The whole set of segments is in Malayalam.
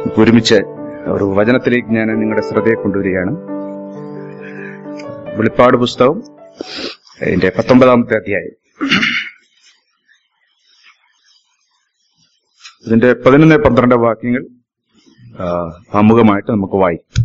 ഒരുമിച്ച് ഒരു വചനത്തിലേക്ക് ഞാൻ നിങ്ങളുടെ ശ്രദ്ധയെ കൊണ്ടുവരികയാണ് വെളിപ്പാട് പുസ്തകം അതിന്റെ പത്തൊമ്പതാമത്തെ അധ്യായം ഇതിന്റെ പതിനൊന്ന് പന്ത്രണ്ട് വാക്യങ്ങൾ ആ, ആമുഖമായിട്ട് നമുക്ക് വായിക്കാം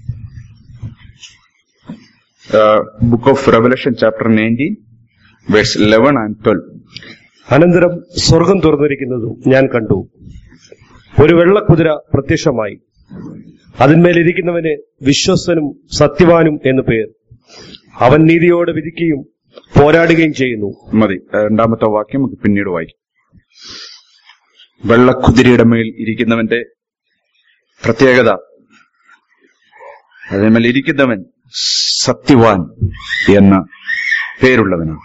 book of Revelation chapter nineteen verse eleven and twelve അനന്തരം സ്വർഗം തുറന്നിരിക്കുന്നതും ഞാൻ കണ്ടു ഒരു വെള്ളക്കുതിര പ്രത്യക്ഷമായി അതിന്മേലിരിക്കുന്നവന് വിശ്വസ്തനും സത്യവാനും എന്നു പേർ അവൻ നീതിയോടെ വിധിക്കുകയും പോരാടുകയും ചെയ്യുന്നു മതി രണ്ടാമത്തെ വാക്യം നമുക്ക് പിന്നീട് വായിക്കാം വെള്ളക്കുതിരയുടെ മേൽ ഇരിക്കുന്നവന്റെ പ്രത്യേകത അതിന്മേൽ ഇരിക്കുന്നവൻ സത്യവാൻ എന്ന പേരുള്ളവനാണ്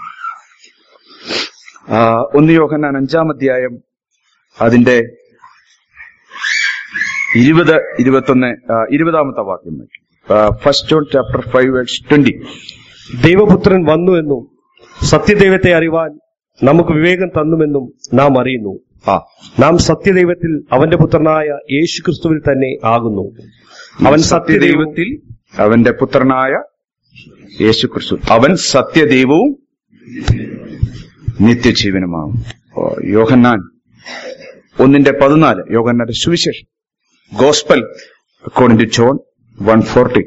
ആ, ഒന്ന് യോഹന്നാൻ അഞ്ചാം അധ്യായം അതിന്റെ ഇരുപത് ഇരുപത്തൊന്ന് ആ, ഇരുപതാമത്തെ വാക്യം first John chapter five verse twenty ദൈവപുത്രൻ വന്നു എന്നും സത്യദൈവത്തെ അറിവാൻ നമുക്ക് വിവേകം തന്നുമെന്നും നാം അറിയുന്നു ആ നാം സത്യദൈവത്തിൽ അവന്റെ പുത്രനായ യേശു ക്രിസ്തുവിൽ തന്നെ ആകുന്നു അവൻ സത്യദൈവം സത്യദൈവത്തിൽ അവന്റെ പുത്രനായ യേശു ക്രിസ്തു അവൻ സത്യദൈവവും നിത്യജീവനുമാകും ഓ, യോഹന്നാൻ ഒന്നിന്റെ പതിനാല് യോഹന്നാന്റെ സുവിശേഷം gospel according to John one forty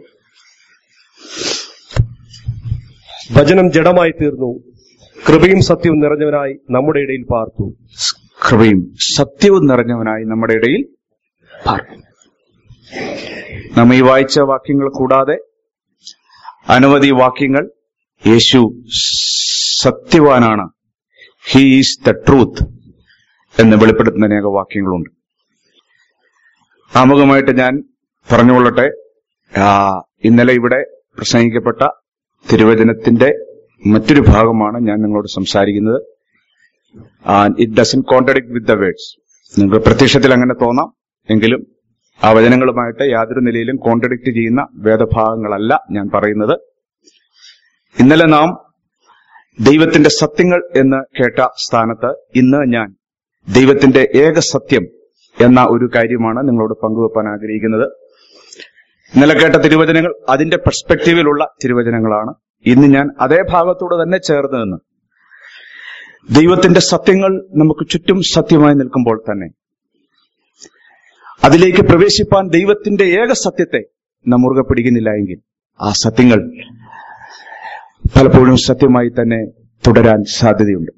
വചനം ജഡമായി തീർന്നു കൃപയും സത്യവും നിറഞ്ഞവനായി നമ്മുടെ ഇടയിൽ പാർത്തു കൃപയും സത്യവും നിറഞ്ഞവനായി നമ്മുടെ ഇടയിൽ പാർക്കും. നാം ഈ വായിച്ച വാക്യങ്ങൾ കൂടാതെ അനവധി വാക്യങ്ങൾ യേശു സത്യവാനാണ് ഹീ ഈസ് ദ ട്രൂത്ത് എന്ന് വെളിപ്പെടുത്തുന്ന അനേക വാക്യങ്ങളുണ്ട് ആമുഖമായിട്ട് ഞാൻ പറഞ്ഞുകൊള്ളട്ടെ ആ, ഇന്നലെ ഇവിടെ പ്രസംഗിക്കപ്പെട്ട തിരുവചനത്തിന്റെ മറ്റൊരു ഭാഗമാണ് ഞാൻ നിങ്ങളോട് സംസാരിക്കുന്നത് it doesn't contradict with the words നിങ്ങൾക്ക് പ്രത്യക്ഷത്തിൽ അങ്ങനെ തോന്നാം എങ്കിലും ആ വചനങ്ങളുമായിട്ട് യാതൊരു നിലയിലും കോൺട്രഡിക്ട് ചെയ്യുന്ന വേദഭാഗങ്ങളല്ല ഞാൻ പറയുന്നത് ഇന്നലെ നാം ദൈവത്തിന്റെ സത്യങ്ങൾ എന്ന് കേട്ട സ്ഥാനത്ത് ഇന്ന് ഞാൻ ദൈവത്തിന്റെ ഏക സത്യം എന്ന ഒരു കാര്യമാണ് നിങ്ങളോട് പങ്കുവെപ്പാൻ ആഗ്രഹിക്കുന്നത് ഇന്നലെ കേട്ട തിരുവചനങ്ങൾ അതിന്റെ പെർസ്പെക്റ്റീവിലുള്ള തിരുവചനങ്ങളാണ് ഇന്ന് ഞാൻ അതേ ഭാഗത്തോട് തന്നെ ചേർന്ന് നിന്ന് ദൈവത്തിന്റെ സത്യങ്ങൾ നമുക്ക് ചുറ്റും സത്യമായി നിൽക്കുമ്പോൾ തന്നെ അതിലേക്ക് പ്രവേശിപ്പാൻ ദൈവത്തിന്റെ ഏക സത്യത്തെ നാം മുറുകെ പിടിക്കുന്നില്ല എങ്കിൽ ആ സത്യങ്ങൾ പലപ്പോഴും സത്യമായി തന്നെ തുടരാൻ സാധ്യതയുണ്ട്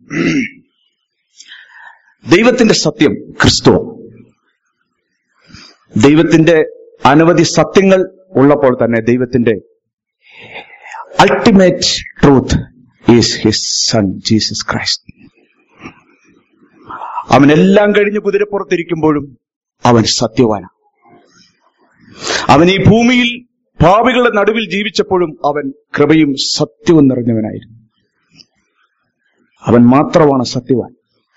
ദൈവത്തിന്റെ സത്യം ക്രിസ്തു ദൈവത്തിന്റെ അനവധി സത്യങ്ങൾ ഉള്ളപ്പോൾ തന്നെ ദൈവത്തിന്റെ ultimate truth is his son Jesus Christ അവൻ എല്ലാം കഴിഞ്ഞ് കുതിരപ്പുറത്തിരിക്കുമ്പോഴും അവൻ സത്യവാനാണ് അവൻ ഈ ഭൂമിയിൽ പാപികളുടെ നടുവിൽ ജീവിച്ചപ്പോഴും അവൻ കൃപയും സത്യവും നിറഞ്ഞവനായിരുന്നു അവൻ മാത്രമാണ് സത്യവാൻ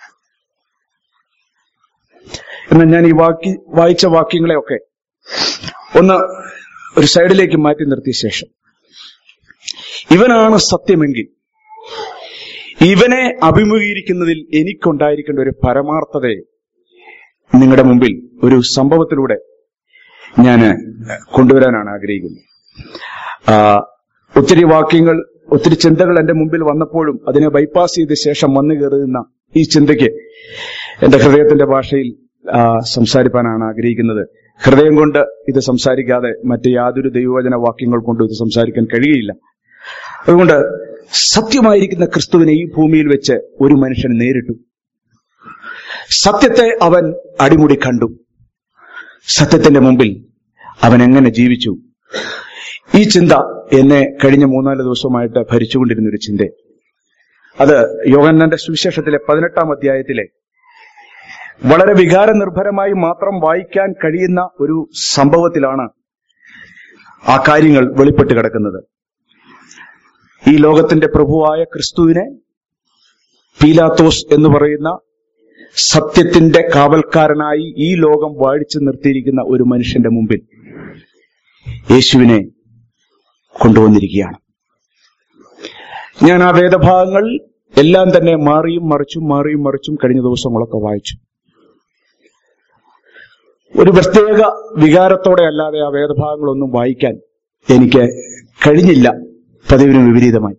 എന്നാൽ ഞാൻ ഈ വാക്കി വായിച്ച വാക്യങ്ങളെയൊക്കെ ഒന്ന് ഒരു സൈഡിലേക്ക് മാറ്റി നിർത്തിയ ശേഷം ഇവനാണ് സത്യമെങ്കിൽ ഇവനെ അഭിമുഖീകരിക്കുന്നതിൽ എനിക്കുണ്ടായിരിക്കേണ്ട ഒരു പരമാർത്ഥതയെ നിങ്ങളുടെ മുമ്പിൽ ഒരു സംഭവത്തിലൂടെ ഞാൻ കൊണ്ടുവരാനാണ് ആഗ്രഹിക്കുന്നത് ആ, ഒത്തിരി വാക്യങ്ങൾ ഒത്തിരി ചിന്തകൾ എന്റെ മുമ്പിൽ വന്നപ്പോഴും അതിനെ ബൈപ്പാസ് ചെയ്ത ശേഷം വന്നു കയറുന്ന ഈ ചിന്തയ്ക്ക് എന്റെ ഹൃദയത്തിന്റെ ഭാഷയിൽ ആ, സംസാരിപ്പാനാണ് ആഗ്രഹിക്കുന്നത് ഹൃദയം കൊണ്ട് ഇത് സംസാരിക്കാതെ മറ്റ് യാതൊരു ദൈവവചന വാക്യങ്ങൾ കൊണ്ടും ഇത് സംസാരിക്കാൻ കഴിയുകയില്ല അതുകൊണ്ട് സത്യമായിരിക്കുന്ന ക്രിസ്തുവിനെ ഈ ഭൂമിയിൽ വെച്ച് ഒരു മനുഷ്യൻ നേരിട്ടു സത്യത്തെ അവൻ അടിമുടി കണ്ടു സത്യത്തിന്റെ മുമ്പിൽ അവൻ എങ്ങനെ ജീവിച്ചു ഈ ചിന്ത എന്നെ കഴിഞ്ഞ മൂന്നാല് ദിവസമായിട്ട് ഭരിച്ചുകൊണ്ടിരുന്ന ഒരു ചിന്ത അത് യോഹന്നാന്റെ സുവിശേഷത്തിലെ പതിനെട്ടാം അധ്യായത്തിലെ വളരെ വികാര നിർഭരമായി മാത്രം വായിക്കാൻ കഴിയുന്ന ഒരു സംഭവത്തിലാണ് ആ കാര്യങ്ങൾ വെളിപ്പെട്ട് കിടക്കുന്നത് ഈ ലോകത്തിന്റെ പ്രഭുവായ ക്രിസ്തുവിനെ പീലാത്തോസ് എന്ന് പറയുന്ന സത്യത്തിന്റെ കാവൽക്കാരനായി ഈ ലോകം വാഴിച്ചു നിർത്തിയിരിക്കുന്ന ഒരു മനുഷ്യന്റെ മുമ്പിൽ യേശുവിനെ കൊണ്ടുവന്നിരിക്കുകയാണ് ഞാൻ ആ വേദഭാഗങ്ങൾ എല്ലാം തന്നെ മാറിയും മറിച്ചും മാറിയും മറിച്ചും കഴിഞ്ഞ ദിവസങ്ങളൊക്കെ വായിച്ചു ഒരു പ്രത്യേക വികാരത്തോടെ അല്ലാതെ ആ വേദഭാഗങ്ങളൊന്നും വായിക്കാൻ എനിക്ക് കഴിഞ്ഞില്ല പതിവിന് വിപരീതമായി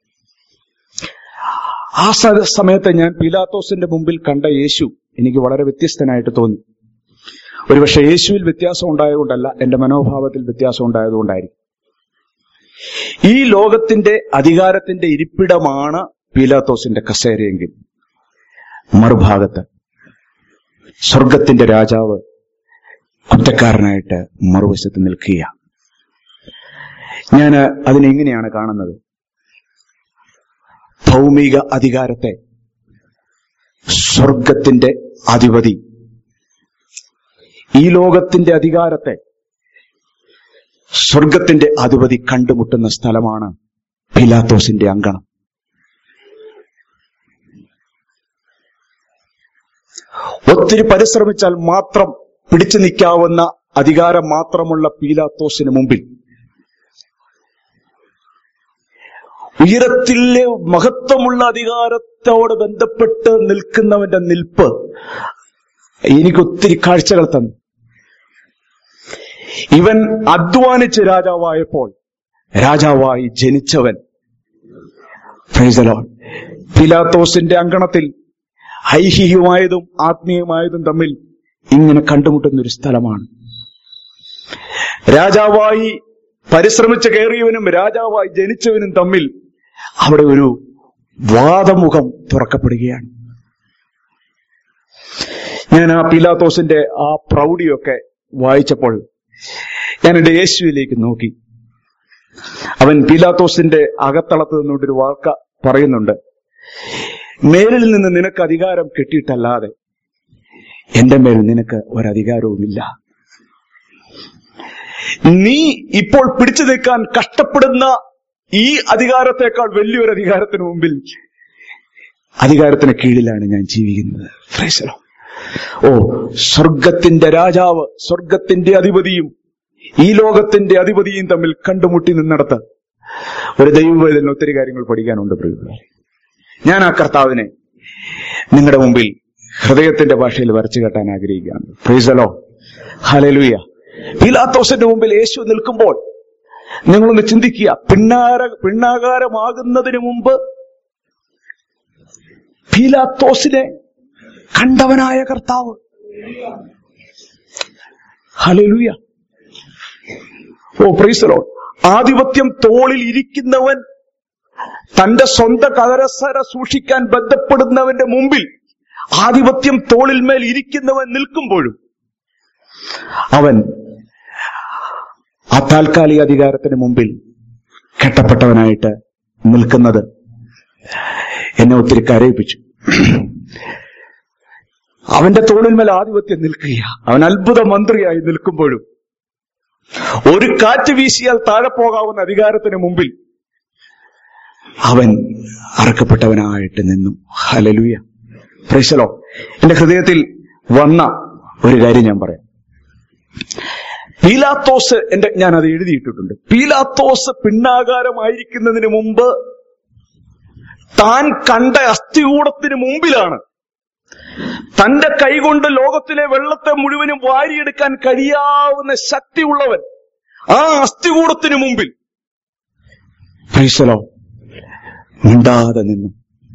ആ സ- സമയത്ത് ഞാൻ പീലാത്തോസിന്റെ മുമ്പിൽ കണ്ട യേശു എനിക്ക് വളരെ വ്യത്യസ്തനായിട്ട് തോന്നി ഒരുപക്ഷെ യേശുവിൽ വ്യത്യാസം ഉണ്ടായതുകൊണ്ടല്ല എന്റെ മനോഭാവത്തിൽ വ്യത്യാസം ഉണ്ടായതുകൊണ്ടായിരിക്കും ഈ ലോകത്തിന്റെ അധികാരത്തിന്റെ ഇരിപ്പിടമാണ് പീലാത്തോസിന്റെ കസേരയെങ്കിൽ മറുഭാഗത്ത് സ്വർഗത്തിന്റെ രാജാവ് കുറ്റക്കാരനായിട്ട് മറുവശത്ത് നിൽക്കുക ഞാൻ അതിനെങ്ങനെയാണ് കാണുന്നത് ഭൗമിക അധികാരത്തെ സ്വർഗത്തിന്റെ അധിപതി ഈ ലോകത്തിന്റെ അധികാരത്തെ സ്വർഗത്തിന്റെ അധിപതി കണ്ടുമുട്ടുന്ന സ്ഥലമാണ് പിലാത്തോസിന്റെ അങ്കണം ഒത്തിരി പരിശ്രമിച്ചാൽ മാത്രം പിടിച്ചു നിൽക്കാവുന്ന അധികാരം മാത്രമുള്ള പീലാത്തോസിന് മുമ്പിൽ ഉയരത്തിലെ മഹത്വമുള്ള അധികാരത്തോട് ബന്ധപ്പെട്ട് നിൽക്കുന്നവന്റെ നിൽപ്പ് എനിക്ക് ഒത്തിരി കാഴ്ചകൾ തന്നു ഇവൻ അധ്വാനിച്ച് രാജാവായപ്പോൾ രാജാവായി ജനിച്ചവൻ Praise the Lord. പിലാത്തോസിന്റെ അങ്കണത്തിൽ ഐഹികമായതും ആത്മീയമായതും തമ്മിൽ ഇങ്ങനെ കണ്ടുമുട്ടുന്ന ഒരു സ്ഥലമാണ് രാജാവായി പരിശ്രമിച്ച് കയറിയവനും രാജാവായി ജനിച്ചവനും തമ്മിൽ അവിടെ ഒരു വാദമുഖം തുറക്കപ്പെടുകയാണ് ഞാൻ ആ പിലാത്തോസിന്റെ ആ പ്രൗഢിയൊക്കെ വായിച്ചപ്പോൾ ഞാൻ എന്റെ യേശുവിലേക്ക് നോക്കി അവൻ പീലാത്തോസിന്റെ അകത്തളത്ത് നിന്നുകൊണ്ടൊരു വാർക്ക പറയുന്നുണ്ട് മേലിൽ നിന്ന് നിനക്ക് അധികാരം കിട്ടിയിട്ടല്ലാതെ എന്റെ മേൽ നിനക്ക് ഒരധികാരവുമില്ല നീ ഇപ്പോൾ പിടിച്ചു നിൽക്കാൻ കഷ്ടപ്പെടുന്ന ഈ അധികാരത്തെക്കാൾ വലിയൊരു അധികാരത്തിന് മുമ്പിൽ അധികാരത്തിന് കീഴിലാണ് ഞാൻ ജീവിക്കുന്നത് Praise the Lord. ഓ സ്വർഗത്തിന്റെ രാജാവ് സ്വർഗത്തിന്റെ അധിപതിയും ഈ ലോകത്തിന്റെ അധിപതിയും തമ്മിൽ കണ്ടുമുട്ടി നിന്നിടത്ത് ഒരു ദൈവവേദന ഒത്തിരി കാര്യങ്ങൾ പഠിക്കാനുണ്ട് പ്രിയപ്പെട്ടവരെ ഞാൻ ആ കർത്താവിനെ നിങ്ങളുടെ മുമ്പിൽ ഹൃദയത്തിന്റെ ഭാഷയിൽ വരച്ചു കെട്ടാൻ ആഗ്രഹിക്കുകയാണ് ഫ്രീസലോ ഹലലുയ പീലാത്തോസിന്റെ മുമ്പിൽ യേശു നിൽക്കുമ്പോൾ നിങ്ങളൊന്ന് ചിന്തിക്കുക പിണ്ണാര പിണ്ണാകാരമാകുന്നതിന് മുമ്പ് പീലാത്തോസിനെ കണ്ടവനായ കർത്താവ് ഹലലുയ ഓ പ്രീസലോ ആധിപത്യം തോളിൽ ഇരിക്കുന്നവൻ തന്റെ സ്വന്തം കരസര സൂക്ഷിക്കാൻ ബന്ധപ്പെടുന്നവന്റെ മുമ്പിൽ ആധിപത്യം തോളിൽ മേൽ ഇരിക്കുന്നവൻ നിൽക്കുമ്പോഴും അവൻ ആ താൽക്കാലിക അധികാരത്തിന് മുമ്പിൽ കെട്ടപ്പെട്ടവനായിട്ട് നിൽക്കുന്നത് എന്നെ ഒത്തിരി കരയിപ്പിച്ചു അവന്റെ തോളിന്മേൽ ആധിപത്യം നിൽക്കുക അവൻ അത്ഭുത മന്ത്രിയായി നിൽക്കുമ്പോഴും ഒരു കാറ്റ് വീശിയാൽ താഴെ പോകാവുന്ന അധികാരത്തിന് മുമ്പിൽ അവൻ അറക്കപ്പെട്ടവനായിട്ട് നിന്നു ഹലലുയ പ്രൈസലോ എന്റെ ഹൃദയത്തിൽ വന്ന ഒരു കാര്യം ഞാൻ പറയാം പീലാത്തോസ് എന്റെ ഞാൻ അത് എഴുതിയിട്ടിട്ടുണ്ട് പീലാത്തോസ് പിണ്ണാകാരമായിരിക്കുന്നതിന് മുമ്പ് താൻ കണ്ട അസ്ഥികൂടത്തിന് മുമ്പിലാണ് തന്റെ കൈകൊണ്ട് ലോകത്തിലെ വെള്ളത്തെ മുഴുവനും വാരിയെടുക്കാൻ കഴിയാവുന്ന ശക്തിയുള്ളവൻ ആ അസ്ഥികൂടത്തിന് മുമ്പിൽ ഫൈസലോ മിണ്ടാതെ നിന്നു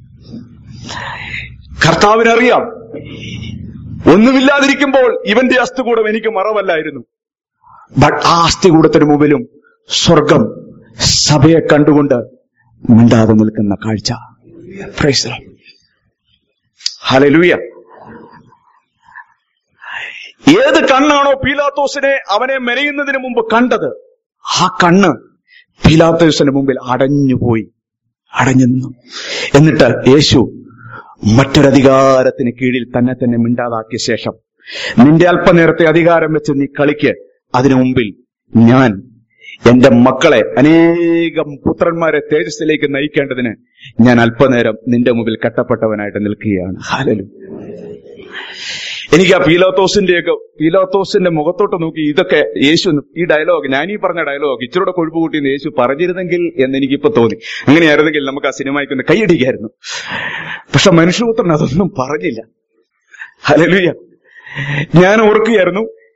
കർത്താവിനറിയാം ഒന്നുമില്ലാതിരിക്കുമ്പോൾ ഇവന്റെ അസ്ഥികൂടം എനിക്ക് മറവല്ലായിരുന്നു ബട്ട് ആ അസ്ഥികൂടത്തിന് മുമ്പിലും സ്വർഗം സഭയെ കണ്ടുകൊണ്ട് മിണ്ടാതെ നിൽക്കുന്ന കാഴ്ച Praise ഹലലൂയ ഏത് കണ്ണാണോ പീലാത്തോസിനെ അവനെ മെനയുന്നതിന് മുമ്പ് കണ്ടത് ആ കണ്ണ് പീലാത്തോസിന് മുമ്പിൽ അടഞ്ഞുപോയി അടഞ്ഞു നിന്നു എന്നിട്ട് യേശു മറ്റൊരധികാരത്തിന് കീഴിൽ തന്നെ തന്നെ മിണ്ടാതാക്കിയ ശേഷം നിന്റെ അല്പനേരത്തെ അധികാരം വെച്ച് നീ കളിക്ക് അതിനു മുമ്പിൽ ഞാൻ എന്റെ മക്കളെ അനേകം പുത്രന്മാരെ തേജസ്സിലേക്ക് നയിക്കേണ്ടതിന് ഞാൻ അല്പനേരം നിന്റെ മുമ്പിൽ കെട്ടപ്പെട്ടവനായിട്ട് നിൽക്കുകയാണ് ഹാലലു എനിക്ക് ആ പീലോത്തോസിന്റെയൊക്കെ പീലോത്തോസിന്റെ മുഖത്തോട്ട് നോക്കി ഇതൊക്കെ യേശു ഈ ഡയലോഗ് ഞാൻ ഈ പറഞ്ഞ ഡയലോഗ് ഇച്ചിരൂടെ കൊഴുപ്പ് കൂട്ടിയെന്ന് യേശു പറഞ്ഞിരുന്നെങ്കിൽ എന്ന് എനിക്കിപ്പോ തോന്നി അങ്ങനെയായിരുന്നെങ്കിൽ നമുക്ക് ആ സിനിമയ്ക്ക് ഒന്ന് കൈയടിക്കായിരുന്നു പക്ഷെ മനുഷ്യപുത്രൻ അതൊന്നും പറഞ്ഞില്ല ഹലലുയ ഞാൻ ഓർക്കുകയായിരുന്നു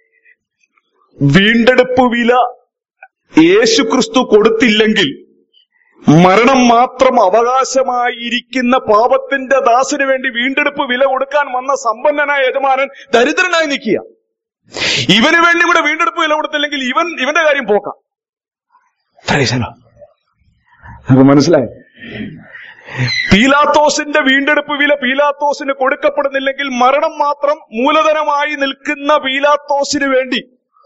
വീണ്ടെടുപ്പ് വില യേശു ക്രിസ്തു കൊടുത്തില്ലെങ്കിൽ മരണം മാത്രം അവകാശമായിരിക്കുന്ന പാപത്തിന്റെ ദാസന് വേണ്ടി വീണ്ടെടുപ്പ് വില കൊടുക്കാൻ വന്ന സമ്പന്നനായ യജമാനൻ ദരിദ്രനായി നിൽക്കുക ഇവന് വേണ്ടി ഇവിടെ വീണ്ടെടുപ്പ് വില കൊടുത്തില്ലെങ്കിൽ ഇവൻ ഇവന്റെ കാര്യം പോക്കാം നമുക്ക് മനസ്സിലായി പീലാത്തോസിന്റെ വീണ്ടെടുപ്പ് വില പീലാത്തോസിന് കൊടുക്കപ്പെടുന്നില്ലെങ്കിൽ മരണം മാത്രം മൂലധനമായി നിൽക്കുന്ന പീലാത്തോസിന് വേണ്ടി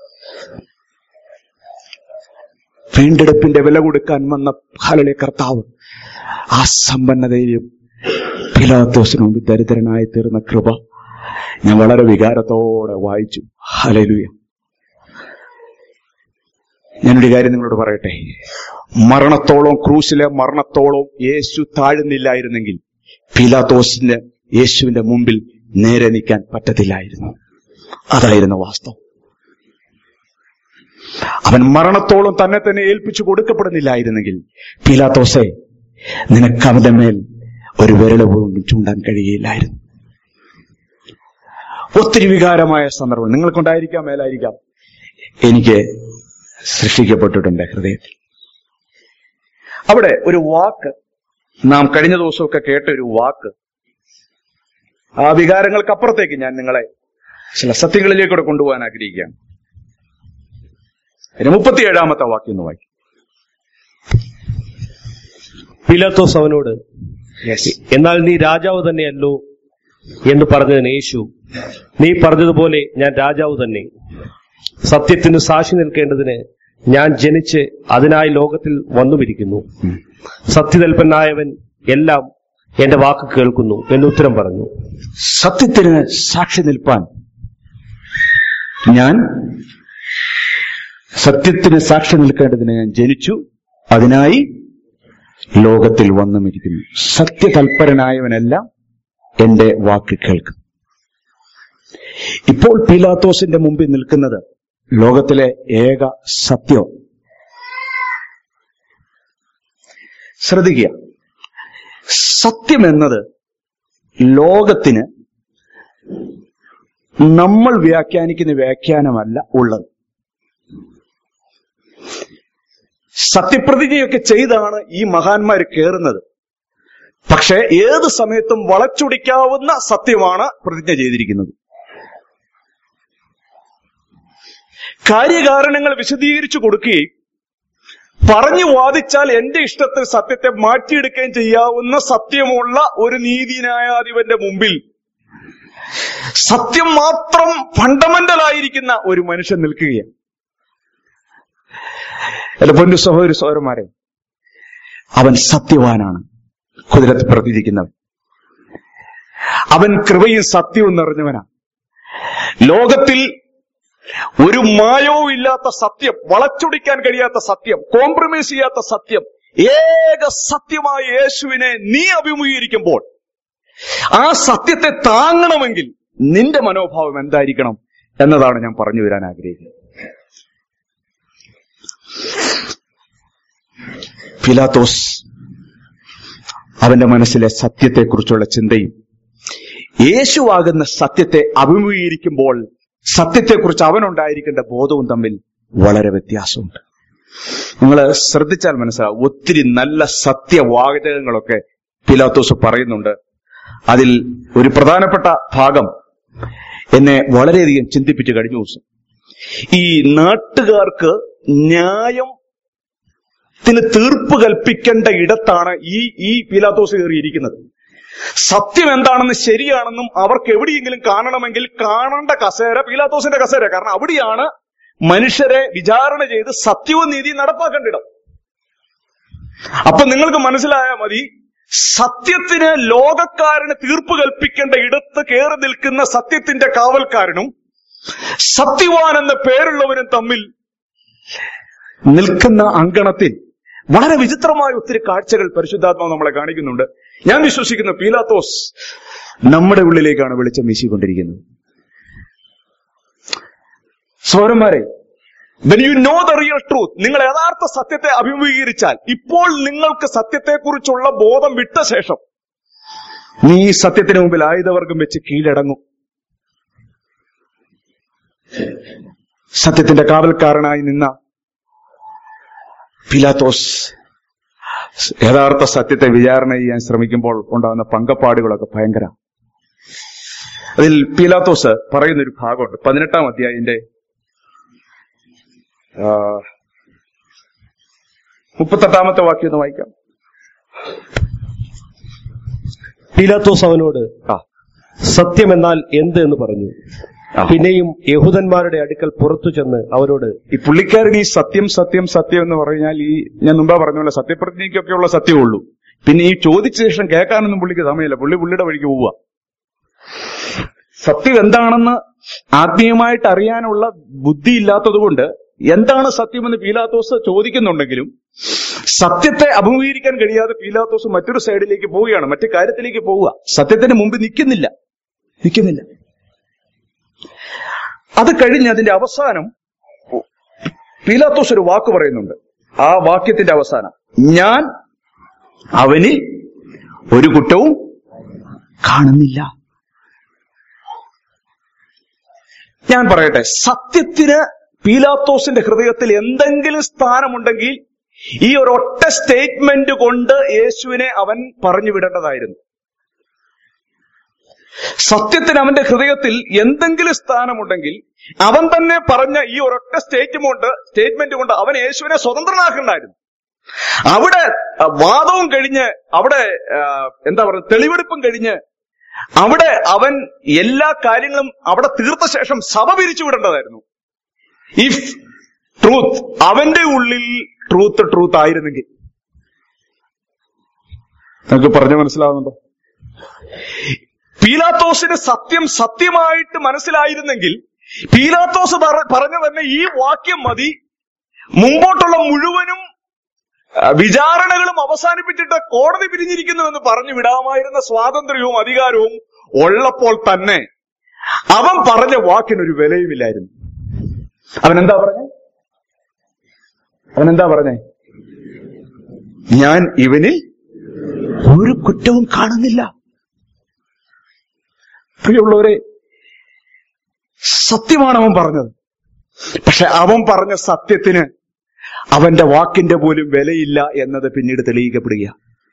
വീണ്ടെടുപ്പിന്റെ വില കൊടുക്കാൻ വന്ന ഹലലെ കർത്താവ് ആ സമ്പന്നതയിലും പീലാത്തോസിന് മുമ്പ് ദരിദ്രനായി തീർന്ന കൃപ ഞാൻ വളരെ വികാരത്തോടെ വായിച്ചു ഹലലുയ ഞാനൊരു കാര്യം നിങ്ങളോട് പറയട്ടെ മരണത്തോളം ക്രൂശിലെ മരണത്തോളം യേശു താഴുന്നില്ലായിരുന്നെങ്കിൽ പീലാത്തോസിന് യേശുവിന്റെ മുമ്പിൽ നേരെ നിൽക്കാൻ പറ്റത്തില്ലായിരുന്നു അതായിരുന്നു വാസ്തവം അവൻ മരണത്തോളം തന്നെ തന്നെ ഏൽപ്പിച്ചു കൊടുക്കപ്പെടുന്നില്ലായിരുന്നെങ്കിൽ പീലാത്തോസെ നിനക്ക് അവന്റെ മേൽ ഒരു വിരല് പോലും ചൂണ്ടാൻ കഴിയില്ലായിരുന്നു ഒത്തിരി വികാരമായ സന്ദർഭം നിങ്ങൾക്കുണ്ടായിരിക്കാം മേലായിരിക്കാം എനിക്ക് സൃഷ്ടിക്കപ്പെട്ടിട്ടുണ്ട് ഹൃദയത്തിൽ അവിടെ ഒരു വാക്ക് നാം കഴിഞ്ഞ ദിവസമൊക്കെ കേട്ട ഒരു വാക്ക് ആ വികാരങ്ങൾക്കപ്പുറത്തേക്ക് ഞാൻ നിങ്ങളെ ചില സത്യങ്ങളിലേക്കൂടെ കൊണ്ടുപോകാൻ ആഗ്രഹിക്കുകയാണ് അതിന് മുപ്പത്തിയേഴാമത്തെ വാക്യം ഒന്ന് വായിക്കും പിലാത്തോസ് അവനോട് എന്നാൽ നീ രാജാവ് തന്നെയല്ലോ എന്ന് പറഞ്ഞതിന് യേശു നീ പറഞ്ഞതുപോലെ ഞാൻ രാജാവ് തന്നെ സത്യത്തിന് സാക്ഷി നിൽക്കേണ്ടതിന് ഞാൻ ജനിച്ച് അതിനായി ലോകത്തിൽ വന്നുമിരിക്കുന്നു സത്യതൽപ്പനായവൻ എല്ലാം എന്റെ വാക്ക് കേൾക്കുന്നു എന്ന് ഉത്തരം പറഞ്ഞു സത്യത്തിന് സാക്ഷി നിൽപ്പാൻ ഞാൻ സത്യത്തിന് സാക്ഷി നിൽക്കേണ്ടതിന് ഞാൻ ജനിച്ചു അതിനായി ലോകത്തിൽ വന്നുമിരിക്കുന്നു സത്യതൽപരനായവനെല്ലാം എന്റെ വാക്ക് കേൾക്കും ഇപ്പോൾ പീലാത്തോസിന്റെ മുമ്പിൽ നിൽക്കുന്നത് ലോകത്തിലെ ഏക സത്യം ശ്രദ്ധിക്കുക സത്യം എന്നത് ലോകത്തിന് നമ്മൾ വ്യാഖ്യാനിക്കുന്ന വ്യാഖ്യാനമല്ല ഉള്ളത് സത്യപ്രതിജ്ഞയൊക്കെ ചെയ്താണ് ഈ മഹാന്മാർ കയറുന്നത് പക്ഷേ ഏത് സമയത്തും വളച്ചൊടിക്കാവുന്ന സത്യമാണ് പ്രതിജ്ഞ ചെയ്തിരിക്കുന്നത് കാര്യകാരണങ്ങൾ വിശദീകരിച്ചു കൊടുക്കുകയും പറഞ്ഞു വാദിച്ചാൽ എന്റെ ഇഷ്ടത്തിൽ സത്യത്തെ മാറ്റിയെടുക്കുകയും ചെയ്യാവുന്ന സത്യമുള്ള ഒരു നീതിന്യായാധിപന്റെ മുമ്പിൽ സത്യം മാത്രം ഫണ്ടമെന്റൽ ആയിരിക്കുന്ന ഒരു മനുഷ്യൻ നിൽക്കുകയാണ് എന്റെ പൊന്നു സഹോദരി സഹോദരന്മാരെ അവൻ സത്യവാനാണ് കുതിരത്ത് പ്രതിരിക്കുന്നവൻ അവൻ കൃപയും സത്യവും നിറഞ്ഞവനാണ് ലോകത്തിൽ ഒരു മായവും ഇല്ലാത്ത സത്യം വളച്ചൊടിക്കാൻ കഴിയാത്ത സത്യം കോംപ്രമൈസ് ചെയ്യാത്ത സത്യം ഏക സത്യമായ യേശുവിനെ നീ അഭിമുഖീകരിക്കുമ്പോൾ ആ സത്യത്തെ താങ്ങണമെങ്കിൽ നിന്റെ മനോഭാവം എന്തായിരിക്കണം എന്നതാണ് ഞാൻ പറഞ്ഞു വരാൻ ആഗ്രഹിക്കുന്നത് പിലാത്തോസ് അവന്റെ മനസ്സിലെ സത്യത്തെക്കുറിച്ചുള്ള ചിന്തയും യേശുവാകുന്ന സത്യത്തെ അഭിമുഖീകരിക്കുമ്പോൾ സത്യത്തെക്കുറിച്ച് അവനുണ്ടായിരിക്കേണ്ട ബോധവും തമ്മിൽ വളരെ വ്യത്യാസമുണ്ട് നിങ്ങൾ ശ്രദ്ധിച്ചാൽ മനസ്സിലാവും ഒത്തിരി നല്ല സത്യവാചകങ്ങളൊക്കെ പിലാത്തോസ് പറയുന്നുണ്ട് അതിൽ ഒരു പ്രധാനപ്പെട്ട ഭാഗം എന്നെ വളരെയധികം ചിന്തിപ്പിച്ച് കഴിഞ്ഞ ദിവസം ഈ നാട്ടുകാർക്ക് ന്യായം ത്തിന് തീർപ്പ് കൽപ്പിക്കേണ്ട ഇടത്താണ് ഈ ഈ പീലാത്തോസ് കയറിയിരിക്കുന്നത് സത്യം എന്താണെന്ന് ശരിയാണെന്നും അവർക്ക് എവിടെയെങ്കിലും കാണണമെങ്കിൽ കാണേണ്ട കസേര പീലാത്തോസിന്റെ കസേര കാരണം അവിടെയാണ് മനുഷ്യരെ വിചാരണ ചെയ്ത് സത്യവും നീതിയും നടപ്പാക്കേണ്ടിടം അപ്പൊ നിങ്ങൾക്ക് മനസ്സിലായാൽ മതി സത്യത്തിന് ലോകക്കാരന് തീർപ്പ് കൽപ്പിക്കേണ്ട ഇടത്ത് കയറി നിൽക്കുന്ന സത്യത്തിന്റെ കാവൽക്കാരനും സത്യവാൻ എന്ന പേരുള്ളവനും തമ്മിൽ നിൽക്കുന്ന അങ്കണത്തിൽ വളരെ വിചിത്രമായ ഒത്തിരി കാഴ്ചകൾ പരിശുദ്ധാത്മാവ് നമ്മളെ കാണിക്കുന്നുണ്ട് ഞാൻ വിശ്വസിക്കുന്ന പീലാത്തോസ് നമ്മുടെ ഉള്ളിലേക്കാണ് വെളിച്ചം വീശിക്കൊണ്ടിരിക്കുന്നത് സൗരന്മാരെ when you know the real truth നിങ്ങൾ യഥാർത്ഥ സത്യത്തെ അഭിമുഖീകരിച്ചാൽ ഇപ്പോൾ നിങ്ങൾക്ക് സത്യത്തെക്കുറിച്ചുള്ള ബോധം വിട്ട ശേഷം നീ ഈ സത്യത്തിന് മുമ്പിൽ ആയുധവർഗം വെച്ച് കീഴടങ്ങും സത്യത്തിന്റെ കാവൽക്കാരനായി നിന്ന പിലാത്തോസ് യഥാർത്ഥ സത്യത്തെ വിചാരണ ചെയ്യാൻ ശ്രമിക്കുമ്പോൾ ഉണ്ടാകുന്ന പങ്കപ്പാടുകളൊക്കെ ഭയങ്കര അതിൽ പീലാത്തോസ് പറയുന്ന ഒരു ഭാഗമുണ്ട് പതിനെട്ടാം അധ്യായന്റെ ആ, മുപ്പത്തെട്ടാമത്തെ വാക്യം ഒന്ന് വായിക്കാം പീലാത്തോസ് അവനോട് ആ സത്യമെന്നാൽ എന്ത് എന്ന് പറഞ്ഞു ആ. പിന്നെയും യഹൂദന്മാരുടെ അടുക്കൽ പുറത്തു ചെന്ന് അവരോട് ഈ പുള്ളിക്കാരൻ ഈ സത്യം സത്യം സത്യം എന്ന് പറഞ്ഞാൽ ഈ ഞാൻ മുമ്പേ പറഞ്ഞ പോലെ സത്യപ്രതിജ്ഞയ്ക്കൊക്കെയുള്ള സത്യമേ ഉള്ളൂ പിന്നെ ഈ ചോദിച്ച ശേഷം കേൾക്കാനൊന്നും പുള്ളിക്ക് സമയമില്ല പുള്ളി പുള്ളിയുടെ വഴിക്ക് പോവുക സത്യം എന്താണെന്ന് ആത്മീയമായിട്ട് അറിയാനുള്ള ബുദ്ധി ഇല്ലാത്തത് കൊണ്ട് എന്താണ് സത്യമെന്ന് പീലാത്തോസ് ചോദിക്കുന്നുണ്ടെങ്കിലും സത്യത്തെ അഭിമുഖീകരിക്കാൻ കഴിയാതെ പീലാത്തോസ് മറ്റൊരു സൈഡിലേക്ക് പോവുകയാണ് മറ്റു കാര്യത്തിലേക്ക് പോവുക സത്യത്തിന് മുമ്പ് നിൽക്കുന്നില്ല നിൽക്കുന്നില്ല അത് കഴിഞ്ഞ് അതിന്റെ അവസാനം പീലാത്തോസ് ഒരു വാക്ക് പറയുന്നുണ്ട് ആ വാക്യത്തിന്റെ അവസാനം ഞാൻ അവനിൽ ഒരു കുറ്റവും കാണുന്നില്ല ഞാൻ പറയട്ടെ സത്യത്തിന് പീലാത്തോസിന്റെ ഹൃദയത്തിൽ എന്തെങ്കിലും സ്ഥാനമുണ്ടെങ്കിൽ ഈ ഒരു ഒറ്റ സ്റ്റേറ്റ്മെന്റ് കൊണ്ട് യേശുവിനെ അവൻ പറഞ്ഞു വിടേണ്ടതായിരുന്നു സത്യത്തിന് അവന്റെ ഹൃദയത്തിൽ എന്തെങ്കിലും സ്ഥാനമുണ്ടെങ്കിൽ അവൻ തന്നെ പറഞ്ഞ ഈ ഒരൊറ്റ സ്റ്റേറ്റ്മെന്റ് സ്റ്റേറ്റ്മെന്റ് കൊണ്ട് അവൻ യേശുവിനെ സ്വതന്ത്രനാക്കണ്ടായിരുന്നു അവിടെ ആ, വാദവും കഴിഞ്ഞ് അവിടെ ആ, എന്താ പറയുക തെളിവെടുപ്പും കഴിഞ്ഞ് അവിടെ അവൻ എല്ലാ കാര്യങ്ങളും അവിടെ തീർത്ത ശേഷം സഭ പിരിച്ചു വിടേണ്ടതായിരുന്നു ഇഫ് ട്രൂത്ത് അവന്റെ ഉള്ളിൽ ട്രൂത്ത് ട്രൂത്ത് ആയിരുന്നെങ്കിൽ നമുക്ക് പറഞ്ഞു മനസ്സിലാവുന്നുണ്ടോ പീലാത്തോസിന് സത്യം സത്യമായിട്ട് മനസ്സിലായിരുന്നെങ്കിൽ പീലാത്തോസ് പറ- പറഞ്ഞ തന്നെ ഈ വാക്യം മതി മുമ്പോട്ടുള്ള മുഴുവനും ആ, വിചാരണകളും അവസാനിപ്പിച്ചിട്ട് കോടതി പിരിഞ്ഞിരിക്കുന്നുവെന്ന് പറഞ്ഞു വിടാമായിരുന്ന സ്വാതന്ത്ര്യവും അധികാരവും ഉള്ളപ്പോൾ തന്നെ അവൻ പറഞ്ഞ വാക്കിനൊരു വിലയുമില്ലായിരുന്നു അവൻ എന്താ പറഞ്ഞേ അവൻ എന്താ പറഞ്ഞേ ഞാൻ ഇവനിൽ ഒരു കുറ്റവും കാണുന്നില്ല പ്രിയമുള്ളവരെ സത്യമാണ് അവൻ പറഞ്ഞത് പക്ഷെ അവൻ പറഞ്ഞ സത്യത്തിന് അവന്റെ വാക്കിന്റെ പോലും വിലയില്ല എന്നത് പിന്നീട് തെളിയിക്കപ്പെടുക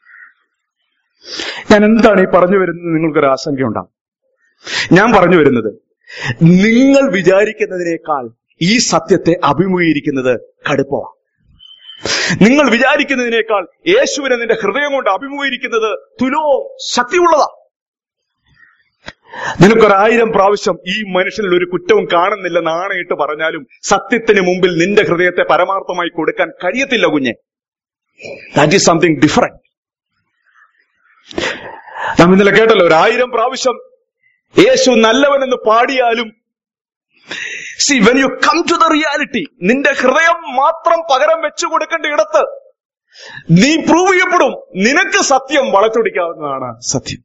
ഞാൻ എന്താണ് ഈ പറഞ്ഞു വരുന്നത് നിങ്ങൾക്കൊരു ആശങ്കയുണ്ടാകും ഞാൻ പറഞ്ഞു വരുന്നത് നിങ്ങൾ വിചാരിക്കുന്നതിനേക്കാൾ ഈ സത്യത്തെ അഭിമുഖീകരിക്കുന്നത് കടുപ്പമാണ് നിങ്ങൾ വിചാരിക്കുന്നതിനേക്കാൾ യേശുവിനെ നിന്റെ ഹൃദയം കൊണ്ട് അഭിമുഖീകരിക്കുന്നത് തുലവും ശക്തിയുള്ളതാ നിനക്കൊരായിരം പ്രാവശ്യം ഈ മനുഷ്യനിൽ ഒരു കുറ്റവും കാണുന്നില്ലെന്ന് ആണയിട്ട് പറഞ്ഞാലും സത്യത്തിന് മുമ്പിൽ നിന്റെ ഹൃദയത്തെ പരമാർത്ഥമായി കൊടുക്കാൻ കഴിയത്തില്ല കുഞ്ഞെ ദാറ്റ് ഈസ് സംതിങ് ഡിഫറെന്റ് നാം ഇന്നലെ കേട്ടല്ലോ ഒരായിരം പ്രാവശ്യം യേശു നല്ലവനെന്ന് പാടിയാലും see when you come to the reality നിന്റെ ഹൃദയം മാത്രം പകരം വെച്ചു കൊടുക്കേണ്ട ഇടത്ത് നീ പ്രൂവ് ചെയ്യപ്പെടും നിനക്ക് സത്യം വളച്ചൊടിക്കാവുന്നതാണ് സത്യം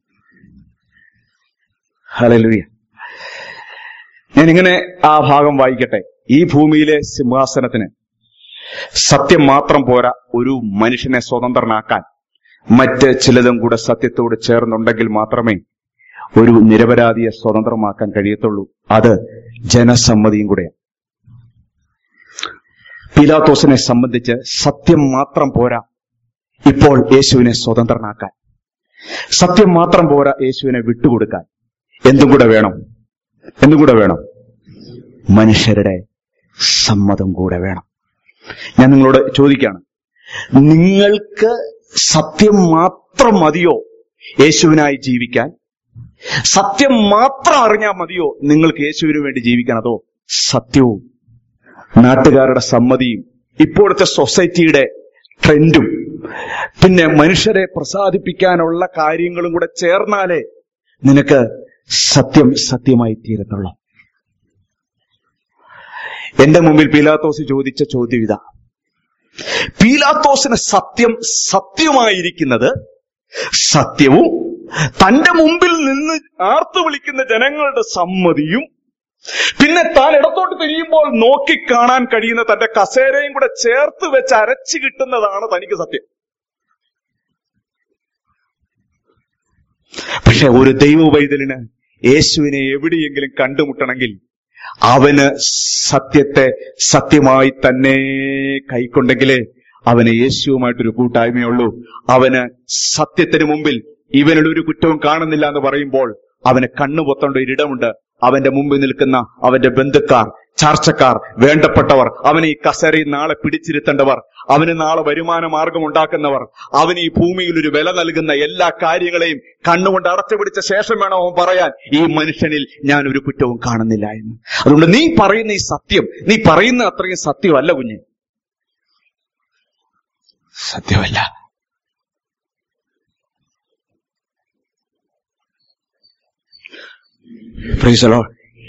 ഹലലുയ ഞാൻ ഇങ്ങനെ ആ ഭാഗം വായിക്കട്ടെ ഈ ഭൂമിയിലെ സിംഹാസനത്തിന് സത്യം മാത്രം പോരാ ഒരു മനുഷ്യനെ സ്വതന്ത്രനാക്കാൻ മറ്റ് ചിലതും കൂടെ സത്യത്തോട് ചേർന്നുണ്ടെങ്കിൽ മാത്രമേ ഒരു നിരപരാധിയെ സ്വതന്ത്രമാക്കാൻ കഴിയത്തുള്ളൂ അത് ജനസമ്മതിയും കൂടെയാണ് പീലാത്തോസിനെ സംബന്ധിച്ച് സത്യം മാത്രം പോരാ ഇപ്പോൾ യേശുവിനെ സ്വതന്ത്രനാക്കാൻ സത്യം മാത്രം പോരാ യേശുവിനെ വിട്ടുകൊടുക്കാൻ എന്തും കൂടെ വേണം എന്തും കൂടെ വേണം മനുഷ്യരുടെ സമ്മതം കൂടെ വേണം ഞാൻ നിങ്ങളോട് ചോദിക്കാണ് നിങ്ങൾക്ക് സത്യം മാത്രം മതിയോ യേശുവിനായി ജീവിക്കാൻ സത്യം മാത്രം അറിഞ്ഞാൽ മതിയോ നിങ്ങൾക്ക് യേശുവിന് വേണ്ടി ജീവിക്കാൻ അതോ സത്യവും നാട്ടുകാരുടെ സമ്മതിയും ഇപ്പോഴത്തെ സൊസൈറ്റിയുടെ ട്രെൻഡും പിന്നെ മനുഷ്യരെ പ്രസാദിപ്പിക്കാനുള്ള കാര്യങ്ങളും കൂടെ ചേർന്നാലേ നിനക്ക് സത്യം സത്യമായി തീരത്തുള്ളൂ എന്റെ മുമ്പിൽ പീലാത്തോസ് ചോദിച്ച ചോദ്യം ഇതാ പീലാത്തോസിന് സത്യം സത്യമായിരിക്കുന്നത് സത്യവും തന്റെ മുമ്പിൽ നിന്ന് ആർത്തു വിളിക്കുന്ന ജനങ്ങളുടെ സമ്മതിയും പിന്നെ താൻ ഇടത്തോട്ട് തിരിയുമ്പോൾ നോക്കിക്കാണാൻ കഴിയുന്ന തന്റെ കസേരയും കൂടെ ചേർത്ത് വെച്ച് അരച്ചു കിട്ടുന്നതാണ് തനിക്ക് സത്യം പക്ഷെ ഒരു ദൈവ വൈതലിന് യേശുവിനെ എവിടെയെങ്കിലും കണ്ടുമുട്ടണമെങ്കിൽ അവന് സത്യത്തെ സത്യമായി തന്നെ കൈക്കൊണ്ടെങ്കിലേ അവന് യേശുവുമായിട്ടൊരു കൂട്ടായ്മയുള്ളൂ അവന് സത്യത്തിന് മുമ്പിൽ ഇവനിൽ ഒരു കുറ്റവും കാണുന്നില്ല എന്ന് പറയുമ്പോൾ അവന് കണ്ണുപൊത്തേണ്ട ഒരിടമുണ്ട് അവന്റെ മുമ്പിൽ നിൽക്കുന്ന അവന്റെ ബന്ധുക്കാർ ചാർച്ചക്കാർ വേണ്ടപ്പെട്ടവർ അവനെ ഈ കസേരയിൽ നാളെ പിടിച്ചിരുത്തേണ്ടവർ അവന് നാളെ വരുമാന മാർഗം ഉണ്ടാക്കുന്നവർ അവന് ഈ ഭൂമിയിൽ ഒരു വില നൽകുന്ന എല്ലാ കാര്യങ്ങളെയും കണ്ണുകൊണ്ട് അടച്ചു പിടിച്ച ശേഷം വേണം അവൻ പറയാൻ ഈ മനുഷ്യനിൽ ഞാൻ ഒരു കുറ്റവും കാണുന്നില്ല എന്ന് അതുകൊണ്ട് നീ പറയുന്ന ഈ സത്യം നീ പറയുന്ന അത്രയും സത്യമല്ല കുഞ്ഞ് സത്യമല്ല Praise the Lord.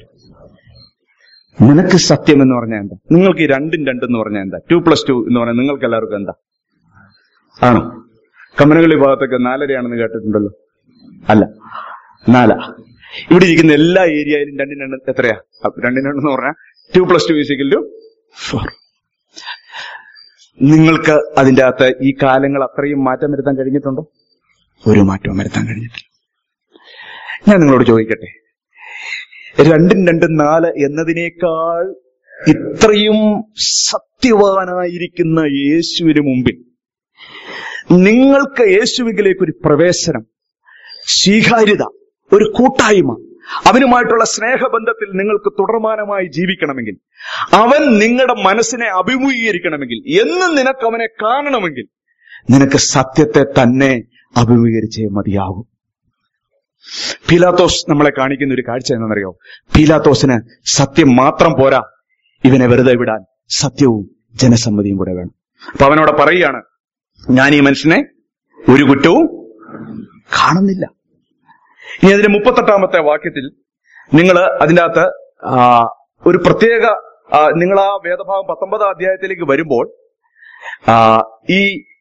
നിനക്ക് സത്യം എന്ന് പറഞ്ഞാൽ എന്താ നിങ്ങൾക്ക് ഈ രണ്ടും രണ്ടെന്ന് പറഞ്ഞാൽ എന്താ ടു പ്ലസ് ടു എന്ന് പറഞ്ഞാൽ നിങ്ങൾക്ക് എല്ലാവർക്കും എന്താ ആണോ കമ്പനകളി ഭാഗത്തൊക്കെ നാലരയാണെന്ന് കേട്ടിട്ടുണ്ടല്ലോ അല്ല നാല ഇവിടെ ഇരിക്കുന്ന എല്ലാ ഏരിയയിലും രണ്ടും രണ്ട് എത്രയാ അപ്പൊ രണ്ടും രണ്ടെന്ന് പറഞ്ഞാൽ two plus two is equal to four നിങ്ങൾക്ക് അതിന്റെ അകത്ത് ഈ കാലങ്ങൾ അത്രയും മാറ്റം വരുത്താൻ കഴിഞ്ഞിട്ടുണ്ടോ ഒരു മാറ്റവും വരുത്താൻ കഴിഞ്ഞിട്ടില്ല ഞാൻ നിങ്ങളോട് ചോദിക്കട്ടെ രണ്ടും രണ്ടും നാല് എന്നതിനേക്കാൾ ഇത്രയും സത്യവാനായിരിക്കുന്ന യേശുവിന് മുമ്പിൽ നിങ്ങൾക്ക് യേശുവിലേക്ക് ഒരു പ്രവേശനം സ്വീകാര്യത ഒരു കൂട്ടായ്മ അവനുമായിട്ടുള്ള സ്നേഹബന്ധത്തിൽ നിങ്ങൾക്ക് തുടർമാനമായി ജീവിക്കണമെങ്കിൽ അവൻ നിങ്ങളുടെ മനസ്സിനെ അഭിമുഖീകരിക്കണമെങ്കിൽ എന്നും നിനക്ക് അവനെ കാണണമെങ്കിൽ നിനക്ക് സത്യത്തെ തന്നെ അഭിമുഖീകരിച്ചേ മതിയാകും പീലാത്തോസ് നമ്മളെ കാണിക്കുന്ന ഒരു കാഴ്ച എന്താണെന്നറിയോ പീലാത്തോസിന് സത്യം മാത്രം പോരാ ഇവനെ വെറുതെ വിടാൻ സത്യവും ജനസമ്മതിയും കൂടെ വേണം അപ്പൊ അവനോട് പറയുകയാണ് ഞാൻ ഈ മനുഷ്യനെ ഒരു കുറ്റവും കാണുന്നില്ല ഇനി അതിന്റെ മുപ്പത്തെട്ടാമത്തെ വാക്യത്തിൽ നിങ്ങൾ അതിൻ്റെ അകത്ത് ആ, ഒരു പ്രത്യേക ആ, നിങ്ങൾ ആ വേദഭാഗം പത്തൊമ്പതാം അധ്യായത്തിലേക്ക് വരുമ്പോൾ ആ, ഈ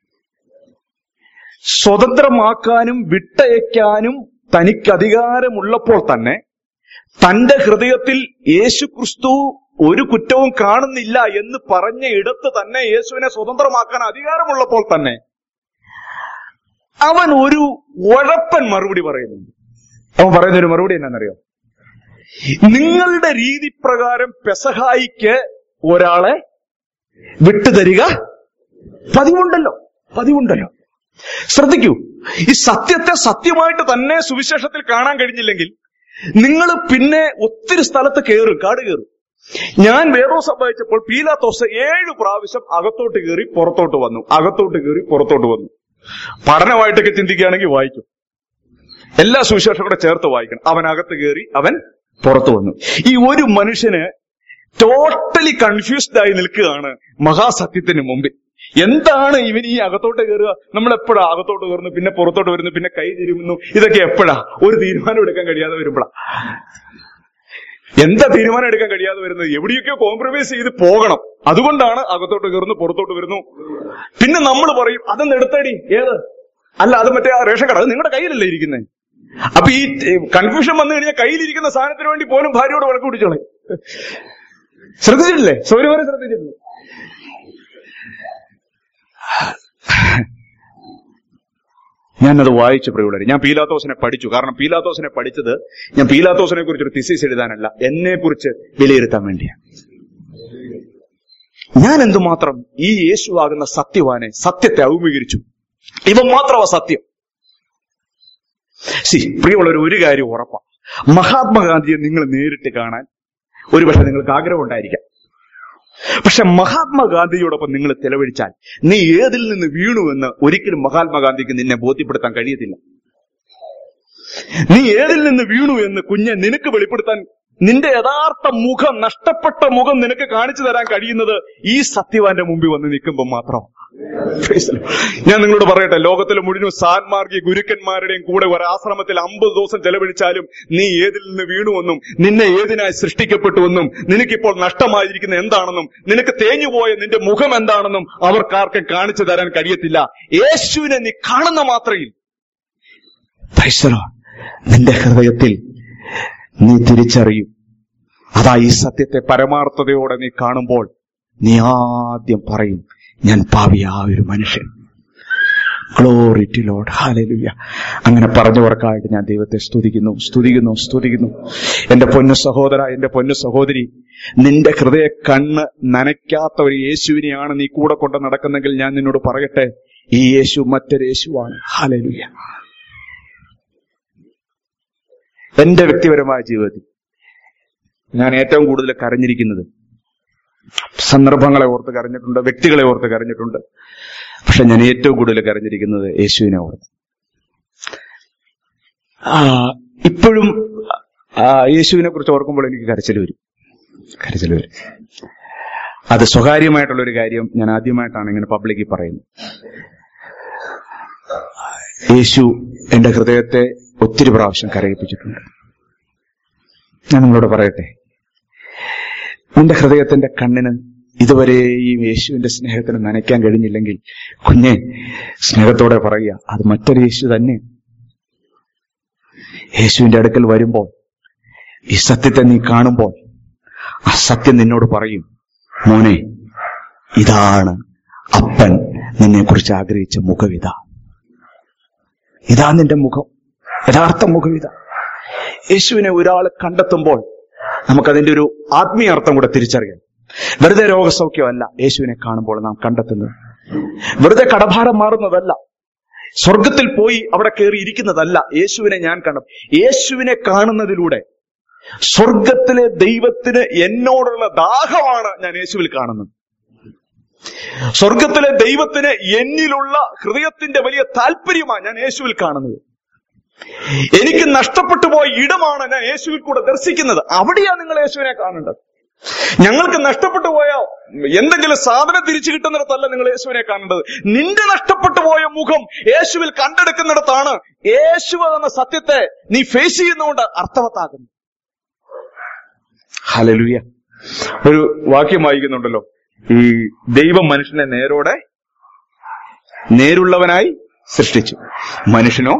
സ്വതന്ത്രമാക്കാനും വിട്ടയക്കാനും തനിക്ക് അധികാരമുള്ളപ്പോൾ തന്നെ തന്റെ ഹൃദയത്തിൽ യേശു ക്രിസ്തു ഒരു കുറ്റവും കാണുന്നില്ല എന്ന് പറഞ്ഞ ഇടത്ത് തന്നെ യേശുവിനെ സ്വതന്ത്രമാക്കാൻ അധികാരമുള്ളപ്പോൾ തന്നെ അവൻ ഒരു ഉഴപ്പൻ മറുപടി പറയുന്നുണ്ട് അവൻ പറയുന്ന ഒരു മറുപടി എന്നാണെന്നറിയോ നിങ്ങളുടെ രീതി പ്രകാരം പെസഹായിക്ക് ഒരാളെ വിട്ടുതരിക പതിവുണ്ടല്ലോ പതിവുണ്ടല്ലോ ശ്രദ്ധിക്കൂ ഈ സത്യത്തെ സത്യമായിട്ട് തന്നെ സുവിശേഷത്തിൽ കാണാൻ കഴിഞ്ഞില്ലെങ്കിൽ നിങ്ങൾ പിന്നെ ഒത്തിരി സ്ഥലത്ത് കയറും കാട് കയറും ഞാൻ വേദോസം വായിച്ചപ്പോൾ പീലാത്തോസ് ഏഴ് പ്രാവശ്യം അകത്തോട്ട് കയറി പുറത്തോട്ട് വന്നു അകത്തോട്ട് കയറി പുറത്തോട്ട് വന്നു പഠനമായിട്ടൊക്കെ ചിന്തിക്കുകയാണെങ്കിൽ വായിക്കും എല്ലാ സുവിശേഷം കൂടെ ചേർത്ത് വായിക്കണം അവൻ അകത്ത് കയറി അവൻ പുറത്തു വന്നു ഈ ഒരു മനുഷ്യന് ടോട്ടലി കൺഫ്യൂസ്ഡ് ആയി നിൽക്കുകയാണ് മഹാസത്യത്തിന് മുമ്പിൽ എന്താണ് ഇവൻ ഈ അകത്തോട്ട് കയറുക നമ്മൾ എപ്പോഴാ അകത്തോട്ട് കയറുന്നു പിന്നെ പുറത്തോട്ട് വരുന്നു പിന്നെ കൈ തിരുമുന്നു ഇതൊക്കെ എപ്പോഴാ ഒരു തീരുമാനം എടുക്കാൻ കഴിയാതെ വരുമ്പോഴാ എന്താ തീരുമാനം എടുക്കാൻ കഴിയാതെ വരുന്നത് എവിടെയൊക്കെയോ കോംപ്രമൈസ് ചെയ്ത് പോകണം അതുകൊണ്ടാണ് അകത്തോട്ട് കയറുന്നു പുറത്തോട്ട് വരുന്നു പിന്നെ നമ്മൾ പറയും അതൊന്ന് എടുത്തടി ഏത് അല്ല അത് മറ്റേ ആ റേഷൻ കട അത് നിങ്ങളുടെ കയ്യിലല്ലേ ഇരിക്കുന്നത് അപ്പൊ ഈ കൺഫ്യൂഷൻ വന്നു കഴിഞ്ഞാൽ കയ്യിലിരിക്കുന്ന സാധനത്തിന് വേണ്ടി പോലും ഭാര്യയോട് വഴക്ക് പിടിച്ചോളെ ശ്രദ്ധിച്ചിട്ടില്ലേ സൗരവരെ ശ്രദ്ധിച്ചിട്ടില്ലേ ഞാനത് വായിച്ചു പ്രിയുള്ളവരെ ഞാൻ പീലാത്തോസിനെ പഠിച്ചു കാരണം പീലാത്തോസിനെ പഠിച്ചത് ഞാൻ പീലാത്തോസിനെ കുറിച്ച് ഒരു തിസീസ് എഴുതാനല്ല എന്നെ കുറിച്ച് വിലയിരുത്താൻ വേണ്ടിയാണ് ഞാൻ എന്തുമാത്രം ഈ യേശു ആകുന്ന സത്യവാനെ സത്യത്തെ അഭിമുഖീകരിച്ചു ഇവൻ മാത്രമാ സത്യം സി പ്രിയമുള്ളവർ ഒരു കാര്യം ഉറപ്പാ മഹാത്മാഗാന്ധിയെ നിങ്ങൾ നേരിട്ട് കാണാൻ ഒരുപക്ഷെ നിങ്ങൾക്ക് ആഗ്രഹം ഉണ്ടായിരിക്കാം പക്ഷെ മഹാത്മാഗാന്ധിയോടൊപ്പം നിങ്ങൾ ചെലവഴിച്ചാൽ നീ ഏതിൽ നിന്ന് വീണു എന്ന് ഒരിക്കലും മഹാത്മാഗാന്ധിക്ക് നിന്നെ ബോധ്യപ്പെടുത്താൻ കഴിയത്തില്ല നീ ഏതിൽ നിന്ന് വീണു എന്ന് കുഞ്ഞെ നിനക്ക് വെളിപ്പെടുത്താൻ നിന്റെ യഥാർത്ഥ മുഖം നഷ്ടപ്പെട്ട മുഖം നിനക്ക് കാണിച്ചു തരാൻ കഴിയുന്നത് ഈ സത്യവാന്റെ മുമ്പിൽ വന്ന് നിൽക്കുമ്പോൾ മാത്രം Praise the Lord. ഞാൻ നിങ്ങളോട് പറയട്ടെ ലോകത്തിലെ മുഴുവൻ സാൻമാർഗിക ഗുരുക്കന്മാരുടെയും കൂടെ ഒരു ആശ്രമത്തിൽ അമ്പത് ദിവസം ചെലവഴിച്ചാലും നീ ഏതിൽ നിന്ന് വീണുവെന്നും നിന്നെ ഏതിനായി സൃഷ്ടിക്കപ്പെട്ടുവെന്നും നിനക്കിപ്പോൾ നഷ്ടമായിരിക്കുന്ന എന്താണെന്നും നിനക്ക് തേഞ്ഞുപോയ നിന്റെ മുഖം എന്താണെന്നും അവർക്കാർക്കും കാണിച്ചു തരാൻ കഴിയത്തില്ല യേശുവിനെ നീ കാണുന്ന മാത്രയിൽ Praise the Lord. നിന്റെ ഹൃദയത്തിൽ നീ തിരിച്ചറിയും അതാ ഈ സത്യത്തെ പരമാർത്ഥതയോടെ നീ കാണുമ്പോൾ നീ ആദ്യം പറയും ഞാൻ പാവിയായ ഒരു മനുഷ്യൻ ഗ്ലോറി ടു ലോഡ് ഹാലലുയ അങ്ങനെ പറഞ്ഞവർക്കായിട്ട് ഞാൻ ദൈവത്തെ സ്തുതിക്കുന്നു സ്തുതിക്കുന്നു സ്തുതിക്കുന്നു എന്റെ പൊന്നു സഹോദര എന്റെ പൊന്നു സഹോദരി നിന്റെ ഹൃദയ കണ്ണ് നനയ്ക്കാത്ത ഒരു യേശുവിനെയാണ് നീ കൂടെ കൊണ്ട് നടക്കുന്നെങ്കിൽ ഞാൻ നിന്നോട് പറയട്ടെ ഈ യേശു മറ്റൊരു യേശുവാണ് ഹാലലുയ എന്റെ വ്യക്തിപരമായ ജീവിതത്തിൽ ഞാൻ ഏറ്റവും കൂടുതൽ കരഞ്ഞിരിക്കുന്നത് സന്ദർഭങ്ങളെ ഓർത്ത് കരഞ്ഞിട്ടുണ്ട് വ്യക്തികളെ ഓർത്ത് കരഞ്ഞിട്ടുണ്ട് പക്ഷെ ഞാൻ ഏറ്റവും കൂടുതൽ കരഞ്ഞിരിക്കുന്നത് യേശുവിനെ ഓർത്ത് ആ, ഇപ്പോഴും ആ, യേശുവിനെ കുറിച്ച് ഓർക്കുമ്പോൾ എനിക്ക് കരച്ചിൽ വരും കരച്ചിൽ വരും അത് സ്വകാര്യമായിട്ടുള്ള ഒരു കാര്യം ഞാൻ ആദ്യമായിട്ടാണ് ഇങ്ങനെ പബ്ലിക്കിൽ പറയുന്നത് യേശു എന്റെ ഹൃദയത്തെ ഒത്തിരി പ്രാവശ്യം കരയിപ്പിച്ചിട്ടുണ്ട് ഞാൻ നിങ്ങളോട് പറയട്ടെ നിന്റെ ഹൃദയത്തിന്റെ കണ്ണിന് ഇതുവരെയും യേശുവിന്റെ സ്നേഹത്തിന് നനയ്ക്കാൻ കഴിഞ്ഞില്ലെങ്കിൽ കുഞ്ഞെ സ്നേഹത്തോടെ പറയുക അത് മറ്റൊരു യേശു തന്നെ യേശുവിന്റെ അടുക്കൽ വരുമ്പോൾ ഈ സത്യത്തെ നീ കാണുമ്പോൾ ആ സത്യം നിന്നോട് പറയും മോനെ ഇതാണ് അപ്പൻ നിന്നെ കുറിച്ച് ആഗ്രഹിച്ച മുഖവിത ഇതാ നിന്റെ മുഖം യഥാർത്ഥ മുഖവിത യേശുവിനെ ഒരാൾ കണ്ടെത്തുമ്പോൾ നമുക്കതിന്റെ ഒരു ആത്മീയ അർത്ഥം കൂടെ തിരിച്ചറിയാം വെറുതെ രോഗസൗഖ്യമല്ല യേശുവിനെ കാണുമ്പോൾ നാം കണ്ടെത്തുന്നത് വെറുതെ കടഭാരം മാറുന്നതല്ല സ്വർഗത്തിൽ പോയി അവിടെ കയറി ഇരിക്കുന്നതല്ല യേശുവിനെ ഞാൻ കാണും യേശുവിനെ കാണുന്നതിലൂടെ സ്വർഗത്തിലെ ദൈവത്തിന് എന്നോടുള്ള ദാഹമാണ് ഞാൻ യേശുവിൽ കാണുന്നത് സ്വർഗത്തിലെ ദൈവത്തിന് എന്നിലുള്ള ഹൃദയത്തിന്റെ വലിയ താല്പര്യമാണ് ഞാൻ യേശുവിൽ കാണുന്നത് എനിക്ക് നഷ്ടപ്പെട്ടു പോയ ഇടമാണ് ഞാൻ യേശുവിൽ കൂടെ ദർശിക്കുന്നത് അവിടെയാണ് നിങ്ങൾ യേശുവിനെ കാണേണ്ടത് ഞങ്ങൾക്ക് നഷ്ടപ്പെട്ടു പോയ എന്തെങ്കിലും സാധനം തിരിച്ചു കിട്ടുന്നിടത്തല്ല നിങ്ങൾ യേശുവിനെ കാണേണ്ടത് നിന്റെ നഷ്ടപ്പെട്ടു പോയ മുഖം യേശുവിൽ കണ്ടെടുക്കുന്നിടത്താണ് യേശു എന്ന സത്യത്തെ നീ ഫേസ് ചെയ്യുന്നതുകൊണ്ട് അർത്ഥവത്താകുന്നു ഹലലുയ ഒരു വാക്യം വായിക്കുന്നുണ്ടല്ലോ ഈ ദൈവം മനുഷ്യനെ നേരോടെ നേരുള്ളവനായി സൃഷ്ടിച്ചു മനുഷ്യനോ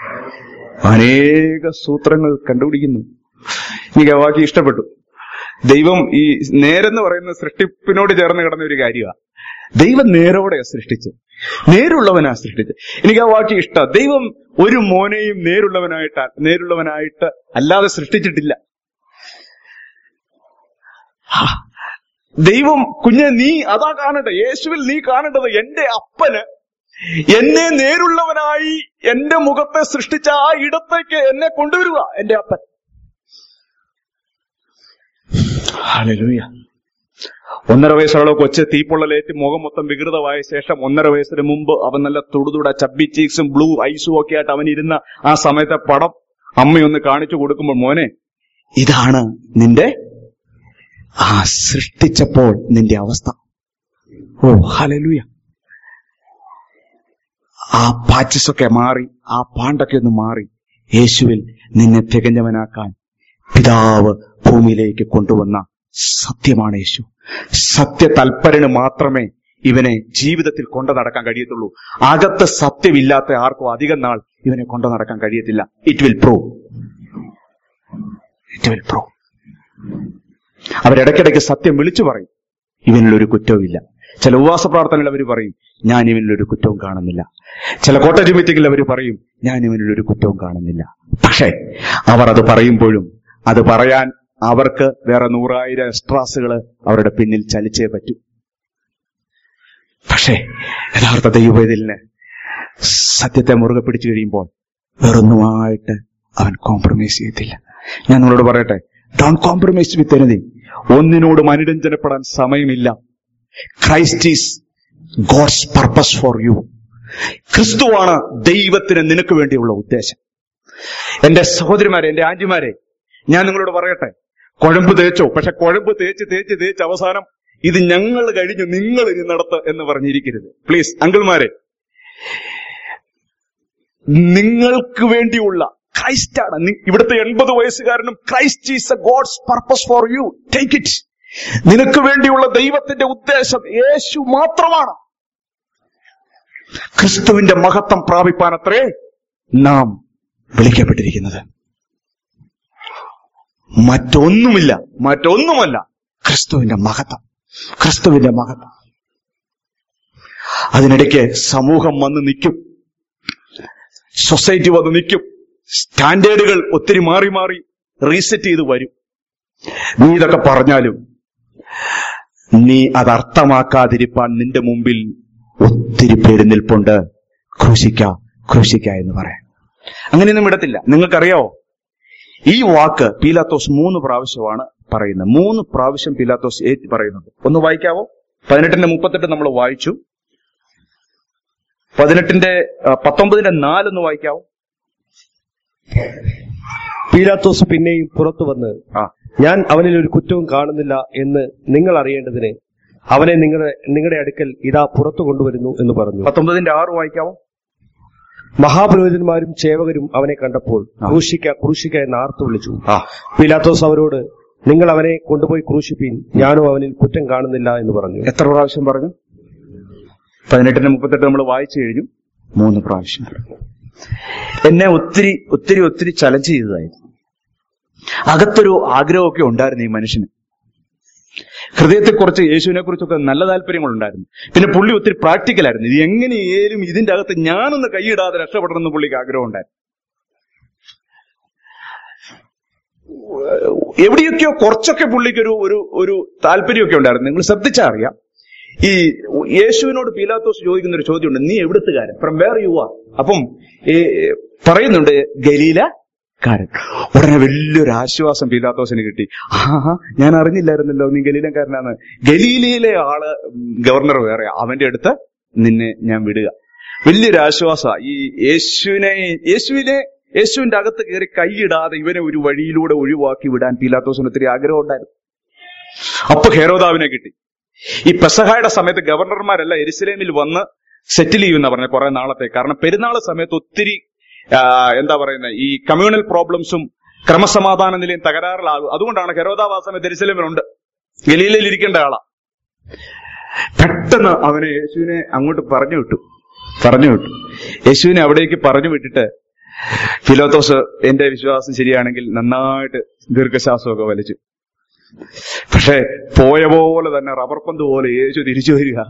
അനേക സൂത്രങ്ങൾ കണ്ടുപിടിക്കുന്നു എനിക്ക് ആ വാക്യം ഇഷ്ടപ്പെട്ടു ദൈവം ഈ നേരെന്ന് പറയുന്ന സൃഷ്ടിപ്പിനോട് ചേർന്ന് കിടന്ന ഒരു കാര്യമാണ് ദൈവം നേരോടെ സൃഷ്ടിച്ചു നേരുള്ളവനാ സൃഷ്ടിച്ചത് എനിക്ക് ആ വാക്യം ഇഷ്ടം ദൈവം ഒരു മോനെയും നേരുള്ളവനായിട്ട് നേരുള്ളവനായിട്ട് അല്ലാതെ സൃഷ്ടിച്ചിട്ടില്ല ആ, ദൈവം കുഞ്ഞെ നീ അതാ കാണേണ്ടത് യേശുവിൽ നീ കാണേണ്ടത് എന്റെ അപ്പന് എന്നെ നേരുള്ളവനായി എന്റെ മുഖത്തെ സൃഷ്ടിച്ച ആ ഇടത്തേക്ക് എന്നെ കൊണ്ടുവരിക എന്റെ അപ്പൻ ഹല്ലേലൂയ ഒന്നര വയസ്സുള്ള കൊച്ച് തീപ്പൊള്ളലേറ്റ് മുഖം മൊത്തം വികൃതമായ ശേഷം ഒന്നര വയസ്സിന് മുമ്പ് അവൻ നല്ല തുടുതുട ചബ്ബി ചീക്സും ബ്ലൂ ഐസും ഒക്കെ ആയിട്ട് അവൻ ഇരുന്ന ആ സമയത്തെ പടം അമ്മയൊന്ന് കാണിച്ചു കൊടുക്കുമ്പോൾ മോനെ ഇതാണ് നിന്റെ ആ സൃഷ്ടിച്ചപ്പോൾ നിന്റെ അവസ്ഥ ഓ ഹലലുയ ആ പാച്ചസ് ഒക്കെ മാറി ആ പാണ്ടൊക്കെ ഒന്ന് മാറി യേശുവിൽ നിന്നെ തികഞ്ഞവനാക്കാൻ പിതാവ് ഭൂമിയിലേക്ക് കൊണ്ടുവന്ന സത്യമാണ് യേശു സത്യ തൽപരന് മാത്രമേ ഇവനെ ജീവിതത്തിൽ കൊണ്ടു നടക്കാൻ കഴിയത്തുള്ളൂ അകത്ത് സത്യമില്ലാത്ത ആർക്കും അധികം നാൾ ഇവനെ കൊണ്ടു നടക്കാൻ കഴിയത്തില്ല it will prove it will prove അവരിടയ്ക്കിടയ്ക്ക് സത്യം വിളിച്ചു പറയും ഇവനിലൊരു കുറ്റവുമില്ല ചില ഉപവാസ പ്രാർത്ഥനയിൽ അവർ പറയും ഞാൻ ഇവനിലൊരു കുറ്റവും കാണുന്നില്ല ചില കോട്ടേജ് മീറ്റിംഗിൽ അവർ പറയും ഞാൻ ഇവനിലൊരു കുറ്റവും കാണുന്നില്ല പക്ഷേ അവർ അത് പറയുമ്പോഴും അത് പറയാൻ അവർക്ക് വേറെ നൂറായിരം എക്സ്ട്രാസുകൾ അവരുടെ പിന്നിൽ ചലിച്ചേ പറ്റൂ പക്ഷേ യഥാർത്ഥ ദൈവവേദലിന് സത്യത്തെ മുറുകെ പിടിച്ചു കഴിയുമ്പോൾ വേറൊന്നുമായിട്ട് അവൻ കോംപ്രമൈസ് ചെയ്യത്തില്ല ഞാൻ നിങ്ങളോട് പറയട്ടെ ഡോൺ കോംപ്രമൈസ് വിത്ത് എനിതിങ് ഒന്നിനോടും അനുരഞ്ജനപ്പെടാൻ സമയമില്ല Christ is God's purpose for you ക്രിസ്തുവാണ് ദൈവത്തിന് നിനക്ക് വേണ്ടിയുള്ള ഉദ്ദേശം എന്റെ സഹോദരിമാരെ എന്റെ ആന്റിമാരെ ഞാൻ നിങ്ങളോട് പറയട്ടെ കുഴമ്പ് തേച്ചോ പക്ഷെ കുഴമ്പ് തേച്ച് തേച്ച് തേച്ച് അവസാനം ഇത് ഞങ്ങൾ കഴിഞ്ഞു നിങ്ങൾ ഇനി നടത്ത് എന്ന് പറഞ്ഞിരിക്കരുത് പ്ലീസ് അങ്കിൾമാരെ നിങ്ങൾക്ക് വേണ്ടിയുള്ള ക്രൈസ്റ്റ് ആണ് നി- ഇവിടുത്തെ എൺപത് വയസ്സുകാരനും Christ is a God's purpose for you take it നിനക്ക് വേണ്ടിയുള്ള ദൈവത്തിന്റെ ഉദ്ദേശം യേശു മാത്രമാണ് ക്രിസ്തുവിന്റെ മഹത്വം പ്രാപിപ്പാനത്രേ നാം വിളിക്കപ്പെട്ടിരിക്കുന്നത് മറ്റൊന്നുമില്ല മറ്റൊന്നുമല്ല ക്രിസ്തുവിന്റെ മഹത്വം ക്രിസ്തുവിന്റെ മഹത്വം അതിനിടയ്ക്ക് സമൂഹം വന്ന് നിൽക്കും സൊസൈറ്റി വന്ന് നിൽക്കും സ്റ്റാൻഡേർഡുകൾ ഒത്തിരി മാറി മാറി റീസെറ്റ് ചെയ്ത് വരും നീ ഇതൊക്കെ പറഞ്ഞാലും നീ അത് അർത്ഥമാക്കാതിരിപ്പാൻ നിന്റെ മുമ്പിൽ ഒത്തിരി പേര് നിൽപ്പുണ്ട് ക്രൂശിക്ക ക്രൂശിക്ക എന്ന് പറയാൻ അങ്ങനെയൊന്നും വിടത്തില്ല നിങ്ങൾക്കറിയാവോ ഈ വാക്ക് പീലാത്തോസ് മൂന്ന് പ്രാവശ്യമാണ് പറയുന്നത് മൂന്ന് പ്രാവശ്യം പീലാത്തോസ് ഏറ്റ് പറയുന്നുണ്ട് ഒന്ന് വായിക്കാവോ പതിനെട്ടിന്റെ മുപ്പത്തെട്ട് നമ്മൾ വായിച്ചു പതിനെട്ടിന്റെ ആ, പത്തൊമ്പതിന്റെ നാലൊന്ന് വായിക്കാവോ പീലാത്തോസ് പിന്നെയും പുറത്തു വന്ന് ആ ഞാൻ അവനിൽ ഒരു കുറ്റവും കാണുന്നില്ല എന്ന് നിങ്ങൾ അറിയേണ്ടതിന് അവനെ നിങ്ങളുടെ നിങ്ങളുടെ അടുക്കൽ ഇതാ പുറത്തു കൊണ്ടുവരുന്നു എന്ന് പറഞ്ഞു പത്തൊമ്പതിന്റെ ആറ് വായിക്കാവോ മഹാപുരോഹിതന്മാരും ചേവകരും അവനെ കണ്ടപ്പോൾ ക്രൂശിക്ക ക്രൂശിക്ക എന്ന് ആർത്തു വിളിച്ചു ആ പീലാത്തോസ് അവരോട് നിങ്ങൾ അവനെ കൊണ്ടുപോയി ക്രൂശിപ്പീൻ ഞാനും അവനിൽ കുറ്റം കാണുന്നില്ല എന്ന് പറഞ്ഞു എത്ര പ്രാവശ്യം പറഞ്ഞു പതിനെട്ടിന് മുപ്പത്തെട്ട് നമ്മൾ വായിച്ചു കഴിഞ്ഞു മൂന്ന് പ്രാവശ്യം പറഞ്ഞു എന്നെ ഒത്തിരി ഒത്തിരി ഒത്തിരി ചലഞ്ച് ചെയ്തതായിരുന്നു അകത്തൊരു ആഗ്രഹമൊക്കെ ഉണ്ടായിരുന്നു ഈ മനുഷ്യന് ഹൃദയത്തെക്കുറിച്ച് യേശുവിനെ കുറിച്ചൊക്കെ നല്ല താല്പര്യങ്ങൾ ഉണ്ടായിരുന്നു പിന്നെ പുള്ളി ഒത്തിരി പ്രാക്ടിക്കൽ ആയിരുന്നു ഇത് എങ്ങനെയേലും ഇതിന്റെ അകത്ത് ഞാനൊന്ന് കൈയിടാതെ രക്ഷപ്പെടണമെന്ന് പുള്ളിക്ക് ആഗ്രഹം ഉണ്ടായിരുന്നു എവിടെയൊക്കെയോ കുറച്ചൊക്കെ പുള്ളിക്ക് ഒരു ഒരു ഒരു താല്പര്യമൊക്കെ ഉണ്ടായിരുന്നു നിങ്ങൾ ശ്രദ്ധിച്ചാൽ അറിയാം ഈ യേശുവിനോട് പീലാത്തോസ് ചോദിക്കുന്ന ഒരു ചോദ്യമുണ്ട് നീ എവിടുത്തുകാരൻ ഫ്രം വേർ യു ആർ അപ്പം ഈ പറയുന്നുണ്ട് ഗലീല കാരൻ ഉടനെ വലിയൊരു ആശ്വാസം പീലാത്തോസിന് കിട്ടി ആഹാ ഞാൻ അറിഞ്ഞില്ലായിരുന്നല്ലോ നീ ഗലീലക്കാരനാണ് ഗലീലയിലെ ആള് ഗവർണർ വേറെ അവന്റെ അടുത്ത് നിന്നെ ഞാൻ വിടുക വലിയൊരു ആശ്വാസ ഈ യേശുവിനെ യേശുവിനെ യേശുവിന്റെ അകത്ത് കയറി കൈയിടാതെ ഇവനെ ഒരു വഴിയിലൂടെ ഒഴിവാക്കി വിടാൻ പീലാത്തോസിന് ഒത്തിരി ആഗ്രഹം ഉണ്ടായിരുന്നു അപ്പൊ ഹെരോദാവിനെ കിട്ടി ഈ പെസഹായുടെ സമയത്ത് ഗവർണർമാരല്ല എരുസലേമിൽ വന്ന് സെറ്റിൽ ചെയ്യുന്ന പറഞ്ഞ കുറെ നാളത്തെ കാരണം പെരുന്നാൾ സമയത്ത് ഒത്തിരി ആ, എന്താ പറയുന്നത് ഈ കമ്മ്യൂണൽ പ്രോബ്ലംസും ക്രമസമാധാന നിലയും തകരാറിലാകും അതുകൊണ്ടാണ് ഹെരോദാവ് ആ സമയത്ത് എരുസലേമിലുണ്ട് ഗലീലയിൽ ഇരിക്കേണ്ട ആളാ പെട്ടെന്ന് അവനെ യേശുവിനെ അങ്ങോട്ട് പറഞ്ഞു വിട്ടു പറഞ്ഞു വിട്ടു യേശുവിനെ അവിടേക്ക് പറഞ്ഞു വിട്ടിട്ട് ഫിലോത്തോസ് എന്റെ വിശ്വാസം ശരിയാണെങ്കിൽ നന്നായിട്ട് ദീർഘശ്വാസമൊക്കെ വലിച്ചു പക്ഷേ പോയ പോലെ തന്നെ റബ്ബർ പന്ത് പോലെ യേശു തിരിച്ചു വരിക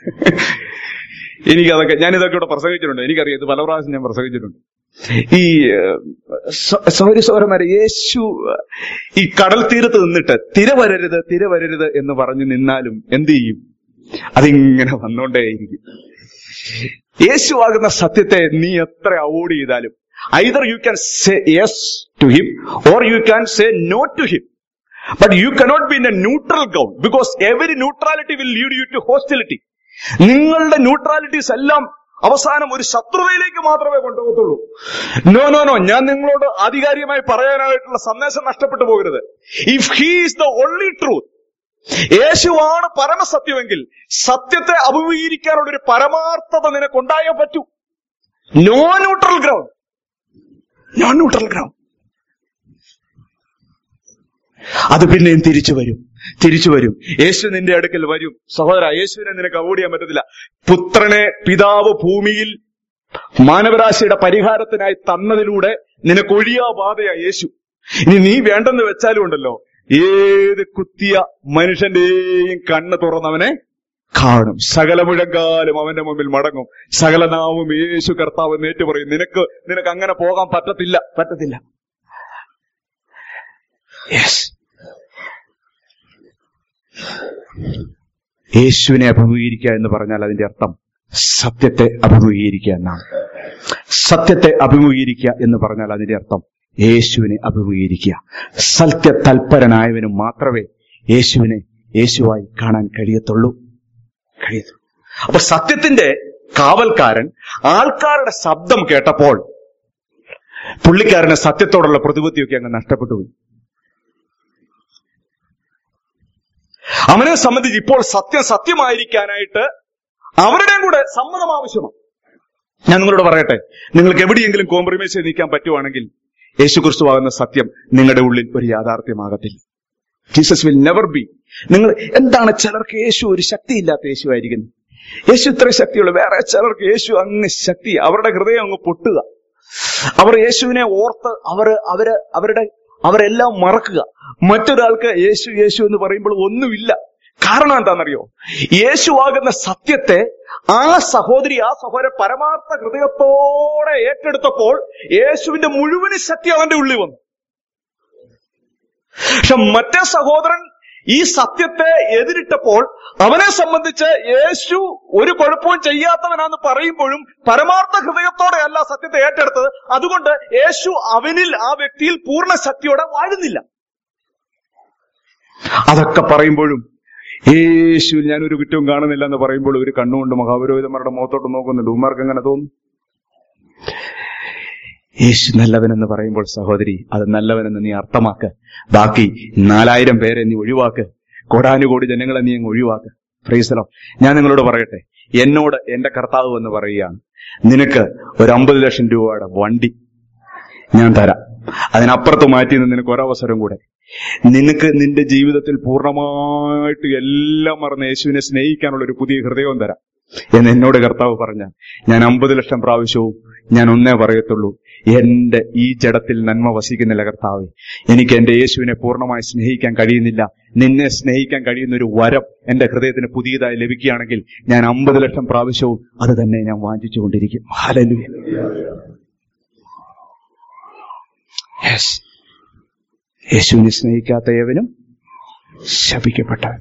എനിക്കതൊക്കെ ഞാൻ ഇതൊക്കെ ഇവിടെ പ്രസംഗിച്ചിട്ടുണ്ട് എനിക്കറിയാം ഇത് പല പ്രാവശ്യം ഞാൻ പ്രസംഗിച്ചിട്ടുണ്ട് ഈ സൗരി സൗരന്മാരെ യേശു ഈ കടൽ തീരത്ത് നിന്നിട്ട് തിര വരരുത് തിര വരരുത് എന്ന് പറഞ്ഞു നിന്നാലും എന്ത് ചെയ്യും അതിങ്ങനെ വന്നോണ്ടേയിരിക്കും യേശു ആകുന്ന സത്യത്തെ നീ എത്ര അവോയ്ഡ് ചെയ്താലും either you can say yes to him or you can say no to him but you cannot be in a neutral ground because every neutrality will lead you to hostility നിങ്ങളുടെ ന്യൂട്രാലിറ്റീസ് എല്ലാം അവസാനം ഒരു ശത്രുതയിലേക്ക് മാത്രമേ കൊണ്ടുപോകത്തുള്ളൂ നോ നോ നോ ഞാൻ നിങ്ങളോട് ആധികാരികമായി പറയാനായിട്ടുള്ള സന്ദേശം നഷ്ടപ്പെട്ടു പോകരുത് if he is the only truth യേശുവാണ് പരമസത്യമെങ്കിൽ സത്യത്തെ അഭിമുഖീകരിക്കാനുള്ള ഒരു പരമാർത്ഥത നിനക്കുണ്ടായേ പറ്റൂ no neutral ground no neutral ground അത് പിന്നെയും തിരിച്ചു വരും തിരിച്ചു വരും യേശു നിന്റെ അടുക്കൽ വരും സഹോദര യേശുവിനെ നിനക്ക് അവോയ്ഡ് ചെയ്യാൻ പറ്റത്തില്ല പുത്രനെ പിതാവ് ഭൂമിയിൽ മാനവരാശിയുടെ പരിഹാരത്തിനായി തന്നതിലൂടെ നിനക്ക് ഒഴിയാ ബാധയാ യേശു ഇനി നീ വേണ്ടെന്ന് വെച്ചാലും ഉണ്ടല്ലോ ഏത് കുത്തിയ മനുഷ്യന്റെയും കണ്ണ് തുറന്നവനെ കാണും സകല മുഴങ്കാലും അവന്റെ മുമ്പിൽ മടങ്ങും സകല നാവും യേശു കർത്താവ് നേറ്റു പറയും നിനക്ക് നിനക്ക് അങ്ങനെ പോകാൻ പറ്റത്തില്ല പറ്റത്തില്ല യെസ് യേശുവിനെ അഭിമുഖീകരിക്കുക എന്ന് പറഞ്ഞാൽ അതിന്റെ അർത്ഥം സത്യത്തെ അഭിമുഖീകരിക്കുക എന്നാണ് സത്യത്തെ അഭിമുഖീകരിക്കുക എന്ന് പറഞ്ഞാൽ അതിന്റെ അർത്ഥം യേശുവിനെ അഭിമുഖീകരിക്കുക സത്യ തൽപരനായവനും മാത്രമേ യേശുവിനെ യേശുവായി കാണാൻ കഴിയത്തുള്ളൂ കഴിയത്തുള്ളൂ അപ്പൊ സത്യത്തിന്റെ കാവൽക്കാരൻ ആൾക്കാരുടെ ശബ്ദം കേട്ടപ്പോൾ പുള്ളിക്കാരന് സത്യത്തോടുള്ള പ്രതിപത്തിയൊക്കെ അങ്ങ് നഷ്ടപ്പെട്ടു പോയി അവനെ സംബന്ധിച്ച് ഇപ്പോൾ സത്യം സത്യമായിരിക്കാനായിട്ട് അവരുടെയും കൂടെ സമ്മതം ആവശ്യമാണ് ഞാൻ നിങ്ങളോട് പറയട്ടെ നിങ്ങൾക്ക് എവിടെയെങ്കിലും കോംപ്രമൈസ് ചെയ്ത് നിൽക്കാൻ പറ്റുവാണെങ്കിൽ യേശു ക്രിസ്തുവാകുന്ന സത്യം നിങ്ങളുടെ ഉള്ളിൽ ഒരു യാഥാർത്ഥ്യമാകത്തില്ല ജീസസ് വിൽ നെവർ ബി നിങ്ങൾ എന്താണ് ചിലർക്ക് യേശു ഒരു ശക്തിയില്ലാത്ത യേശു ആയിരിക്കുന്നത് യേശു ഇത്ര ശക്തിയുള്ള വേറെ ചിലർക്ക് യേശു അങ്ങ് ശക്തി അവരുടെ ഹൃദയം അങ്ങ് പൊട്ടുക അവർ യേശുവിനെ ഓർത്ത് അവർ അവര് അവരുടെ അവരെല്ലാം മറക്കുക മറ്റൊരാൾക്ക് യേശു യേശു എന്ന് പറയുമ്പോൾ ഒന്നുമില്ല കാരണം എന്താണെന്നറിയോ യേശുവാകുന്ന സത്യത്തെ ആ സഹോദരി ആ സഹോദരൻ പരമാർത്ഥ ഹൃദയത്തോടെ ഏറ്റെടുത്തപ്പോൾ യേശുവിന്റെ മുഴുവൻ സത്യം അവന്റെ ഉള്ളിൽ വന്നു പക്ഷെ മറ്റേ സഹോദരൻ ഈ സത്യത്തെ എതിരിട്ടപ്പോൾ അവനെ സംബന്ധിച്ച് യേശു ഒരു കുഴപ്പവും ചെയ്യാത്തവനാന്ന് പറയുമ്പോഴും പരമാർത്ഥ ഹൃദയത്തോടെ അല്ല സത്യത്തെ ഏറ്റെടുത്തത് അതുകൊണ്ട് യേശു അവനിൽ ആ വ്യക്തിയിൽ പൂർണ്ണ ശക്തിയോടെ വാഴുന്നില്ല അതൊക്കെ പറയുമ്പോഴും യേശു ഞാൻ ഒരു കുറ്റവും കാണുന്നില്ല എന്ന് പറയുമ്പോൾ ഒരു കണ്ണുകൊണ്ട് മഹാപുരോഹിതന്മാരുടെ മുഖത്തോട്ട് നോക്കുന്നുണ്ട് ഉമ്മാർക്ക് എങ്ങനെ തോന്നും യേശു നല്ലവനെന്ന് പറയുമ്പോൾ സഹോദരി അത് നല്ലവനെന്ന് നീ അർത്ഥമാക്ക് ബാക്കി നാലായിരം പേരെ നീ ഒഴിവാക്ക് കോടാനുകോടി ജനങ്ങളെ നീ അങ്ങ് ഒഴിവാക്ക് ഫ്രീസലോ ഞാൻ നിങ്ങളോട് പറയട്ടെ എന്നോട് എന്റെ കർത്താവ് എന്ന് പറയുകയാണ് നിനക്ക് ഒരു അമ്പത് ലക്ഷം രൂപയുടെ വണ്ടി ഞാൻ തരാം അതിനപ്പുറത്ത് മാറ്റി നിന്ന് നിനക്ക് ഒരവസരം കൂടെ നിനക്ക് നിന്റെ ജീവിതത്തിൽ പൂർണ്ണമായിട്ട് എല്ലാം മറന്ന് യേശുവിനെ സ്നേഹിക്കാനുള്ള ഒരു പുതിയ ഹൃദയവും തരാം എന്ന് എന്നോട് കർത്താവ് പറഞ്ഞ ഞാൻ അമ്പത് ലക്ഷം പ്രാവശ്യവും ഞാൻ ഒന്നേ പറയത്തുള്ളൂ എന്റെ ഈ ജഡത്തിൽ നന്മ വസിക്കുന്നില്ല കർത്താവ് എനിക്ക് എന്റെ യേശുവിനെ പൂർണ്ണമായി സ്നേഹിക്കാൻ കഴിയുന്നില്ല നിന്നെ സ്നേഹിക്കാൻ കഴിയുന്ന ഒരു വരം എന്റെ ഹൃദയത്തിന് പുതിയതായി ലഭിക്കുകയാണെങ്കിൽ ഞാൻ അമ്പത് ലക്ഷം പ്രാവശ്യവും അത് തന്നെ ഞാൻ വാഞ്ചിച്ചുകൊണ്ടിരിക്കും ഹല്ലേലൂയ യെസ് യേശുവിനെ സ്നേഹിക്കാത്ത ഏവനും ശപിക്കപ്പെട്ടവൻ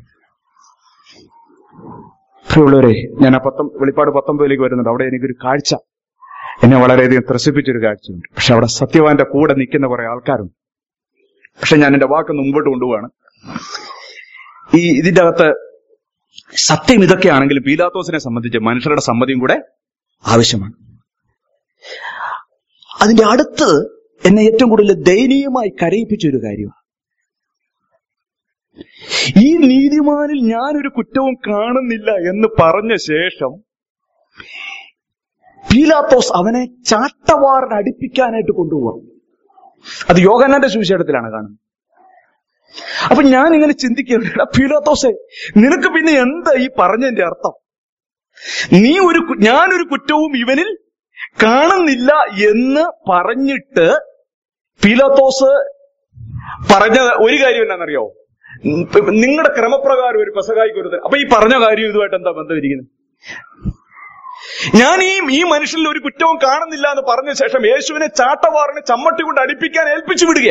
പ്രിയമുള്ളവരെ ഞാൻ ആ പത്തൊ വെളിപ്പാട് പത്തൊമ്പതിലേക്ക് വരുന്നുണ്ട് അവിടെ എനിക്കൊരു കാഴ്ച എന്നെ വളരെയധികം ത്രസിപ്പിച്ചൊരു കാഴ്ചയുണ്ട് പക്ഷെ അവിടെ സത്യവാന്റെ കൂടെ നിൽക്കുന്ന കുറെ ആൾക്കാരുണ്ട് പക്ഷെ ഞാൻ എന്റെ വാക്ക് മുമ്പോട്ട് കൊണ്ടുപോവാണ് ഈ ഇതിന്റെ അകത്ത് സത്യം ഇതൊക്കെയാണെങ്കിലും പീലാത്തോസിനെ സംബന്ധിച്ച് മനുഷ്യരുടെ സമ്മതിയും കൂടെ ആവശ്യമാണ് അതിന്റെ അടുത്ത് എന്നെ ഏറ്റവും കൂടുതൽ ദയനീയമായി കരയിപ്പിച്ച ഒരു കാര്യമാണ് ഈ നീതിമാനിൽ ഞാനൊരു കുറ്റവും കാണുന്നില്ല എന്ന് പറഞ്ഞ ശേഷം പീലാത്തോസ് അവനെ ചാട്ടവാറിന് അടുപ്പിക്കാനായിട്ട് കൊണ്ടുപോകാം അത് യോഹന്നാന്റെ സുവിശേഷത്തിലാണ് കാണുന്നത് അപ്പൊ ഞാൻ ഇങ്ങനെ ചിന്തിക്കുകയാണ് പീലാത്തോസെ നിനക്ക് പിന്നെ എന്താ ഈ പറഞ്ഞതിന്റെ അർത്ഥം നീ ഒരു കു- ഞാനൊരു കുറ്റവും ഇവനിൽ കാണുന്നില്ല എന്ന് പറഞ്ഞിട്ട് പീലാത്തോസ് പറഞ്ഞ ഒരു കാര്യം എന്നാണെന്നറിയോ നിങ്ങളുടെ ക്രമപ്രകാരം ഒരു പെസകായിക്ക് ഒരു അപ്പൊ ഈ പറഞ്ഞ കാര്യം ഇതുമായിട്ട് എന്താ ബന്ധം ഇരിക്കുന്നത് ഞാൻ ഈ ഈ മനുഷ്യനിൽ ഒരു കുറ്റവും കാണുന്നില്ല എന്ന് പറഞ്ഞ ശേഷം യേശുവിനെ ചാട്ടവാറിന് ചമ്മട്ടി കൊണ്ട് അടിപ്പിക്കാൻ ഏൽപ്പിച്ചു വിടുക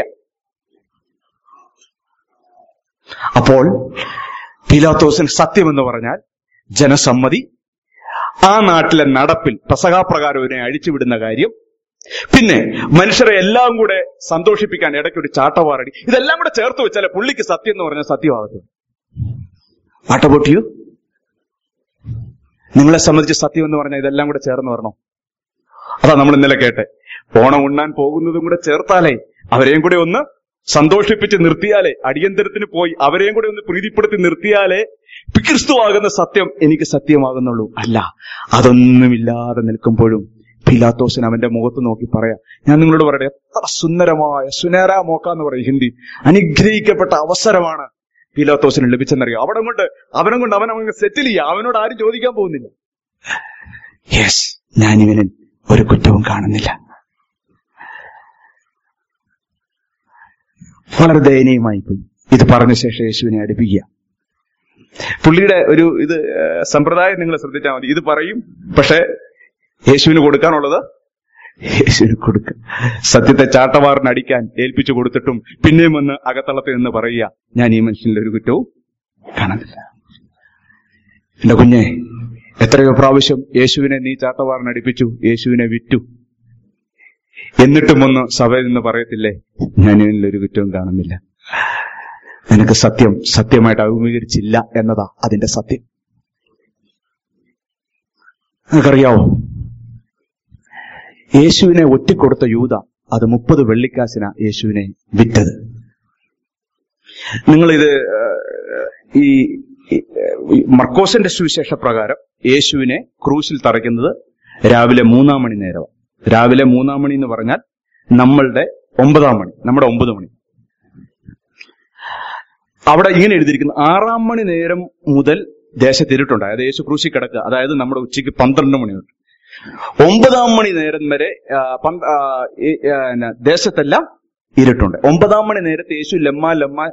അപ്പോൾ പീലാത്തോസിൽ സത്യം എന്ന് പറഞ്ഞാൽ ജനസമ്മതി ആ നാട്ടിലെ നടപ്പിൽ പെസകാപ്രകാരം ഇവനെ അഴിച്ചുവിടുന്ന കാര്യം പിന്നെ മനുഷ്യരെ എല്ലാം കൂടെ സന്തോഷിപ്പിക്കാൻ ഇടയ്ക്ക് ഒരു ചാട്ടവാറടി ഇതെല്ലാം കൂടെ ചേർത്ത് വെച്ചാലേ പുള്ളിക്ക് സത്യം എന്ന് പറഞ്ഞാൽ സത്യമാകത്തുള്ളൂ വാട്ട് അബൌട്ട് യു നിങ്ങളെ സംബന്ധിച്ച് സത്യം എന്ന് പറഞ്ഞാൽ ഇതെല്ലാം കൂടെ ചേർന്ന് വരണോ അതാ നമ്മൾ ഇന്നലെ കേട്ടെ ഓണം ഉണ്ണാൻ പോകുന്നതും കൂടെ ചേർത്താലേ അവരെയും കൂടെ ഒന്ന് സന്തോഷിപ്പിച്ച് നിർത്തിയാലേ അടിയന്തരത്തിന് പോയി അവരെയും കൂടെ ഒന്ന് പ്രീതിപ്പെടുത്തി നിർത്തിയാലേ ക്രിസ്തുവാകുന്ന സത്യം എനിക്ക് സത്യമാകുന്നുള്ളൂ അല്ല അതൊന്നുമില്ലാതെ നിൽക്കുമ്പോഴും പിലാത്തോസിന് അവന്റെ മുഖത്ത് നോക്കി പറയാം ഞാൻ നിങ്ങളോട് പറയട്ടെ എത്ര സുന്ദരമായ സുനേര മോക്ക എന്ന് പറയും ഹിന്ദി അനുഗ്രഹിക്കപ്പെട്ട അവസരമാണ് പീലാത്തോസിന് ലഭിച്ചെന്നറിയാം അവിടെ കൊണ്ട് അവനെ കൊണ്ട് അവൻ അവൻ സെറ്റിൽ ചെയ്യുക അവനോട് ആരും ചോദിക്കാൻ പോകുന്നില്ല യെസ് ഞാൻ ഇവനിൽ ഒരു കുറ്റവും കാണുന്നില്ല വളരെ ദയനീയമായി പോയി ഇത് പറഞ്ഞ ശേഷം യേശുവിനെ അടുപ്പിക്കുക പുള്ളിയുടെ ഒരു ഇത് ഏഹ്, സമ്പ്രദായം നിങ്ങൾ ശ്രദ്ധിച്ചാൽ മതി ഇത് പറയും പക്ഷെ യേശുവിന് കൊടുക്കാനുള്ളത് യേശുവിന് കൊടുക്ക സത്യത്തെ ചാട്ടവാറിന് അടിക്കാൻ ഏൽപ്പിച്ചു കൊടുത്തിട്ടും പിന്നെയും വന്ന് അകത്തളത്തിൽ നിന്ന് പറയുക ഞാൻ ഈ മനുഷ്യനിൽ ഒരു കുറ്റവും കാണുന്നില്ല എന്റെ കുഞ്ഞെ എത്രയോ പ്രാവശ്യം യേശുവിനെ നീ ചാട്ടവാറിന് അടിപ്പിച്ചു യേശുവിനെ വിറ്റു എന്നിട്ടും ഒന്ന് സഭയിൽ നിന്ന് പറയത്തില്ലേ ഞാൻ ഇതിൽ ഒരു കുറ്റവും കാണുന്നില്ല നിനക്ക് സത്യം സത്യമായിട്ട് അഭിമുഖീകരിച്ചില്ല എന്നതാ അതിന്റെ സത്യം നിനക്കറിയാവോ യേശുവിനെ ഒറ്റിക്കൊടുത്ത യൂത അത് മുപ്പത് വെള്ളിക്കാശിന യേശുവിനെ വിറ്റത് നിങ്ങളിത് ഏഹ്, ഈ ഈ, ഈ മർക്കോസിന്റെ സുവിശേഷ പ്രകാരം യേശുവിനെ ക്രൂശിൽ തറയ്ക്കുന്നത് രാവിലെ മൂന്നാം മണി നേരം രാവിലെ മൂന്നാം മണി എന്ന് പറഞ്ഞാൽ നമ്മളുടെ ഒമ്പതാം മണി നമ്മുടെ ഒമ്പത് മണി അവിടെ ഇങ്ങനെ എഴുതിയിരിക്കുന്നു ആറാം മണി നേരം മുതൽ ദേശത്തിരുട്ടുണ്ട് അതായത് യേശു ക്രൂശി കിടക്കുക അതായത് നമ്മുടെ ഉച്ചയ്ക്ക് പന്ത്രണ്ട് മണി തൊട്ട് ഒമ്പതാം മണി നേരം വരെ ആ, പന്ത്- ആ, ഈ, ആ, ന- ദേശത്തെല്ലാം ഇരുട്ടുണ്ട് ഒമ്പതാം മണി നേരത്ത് യേശു ലമ്മ ലമ്മ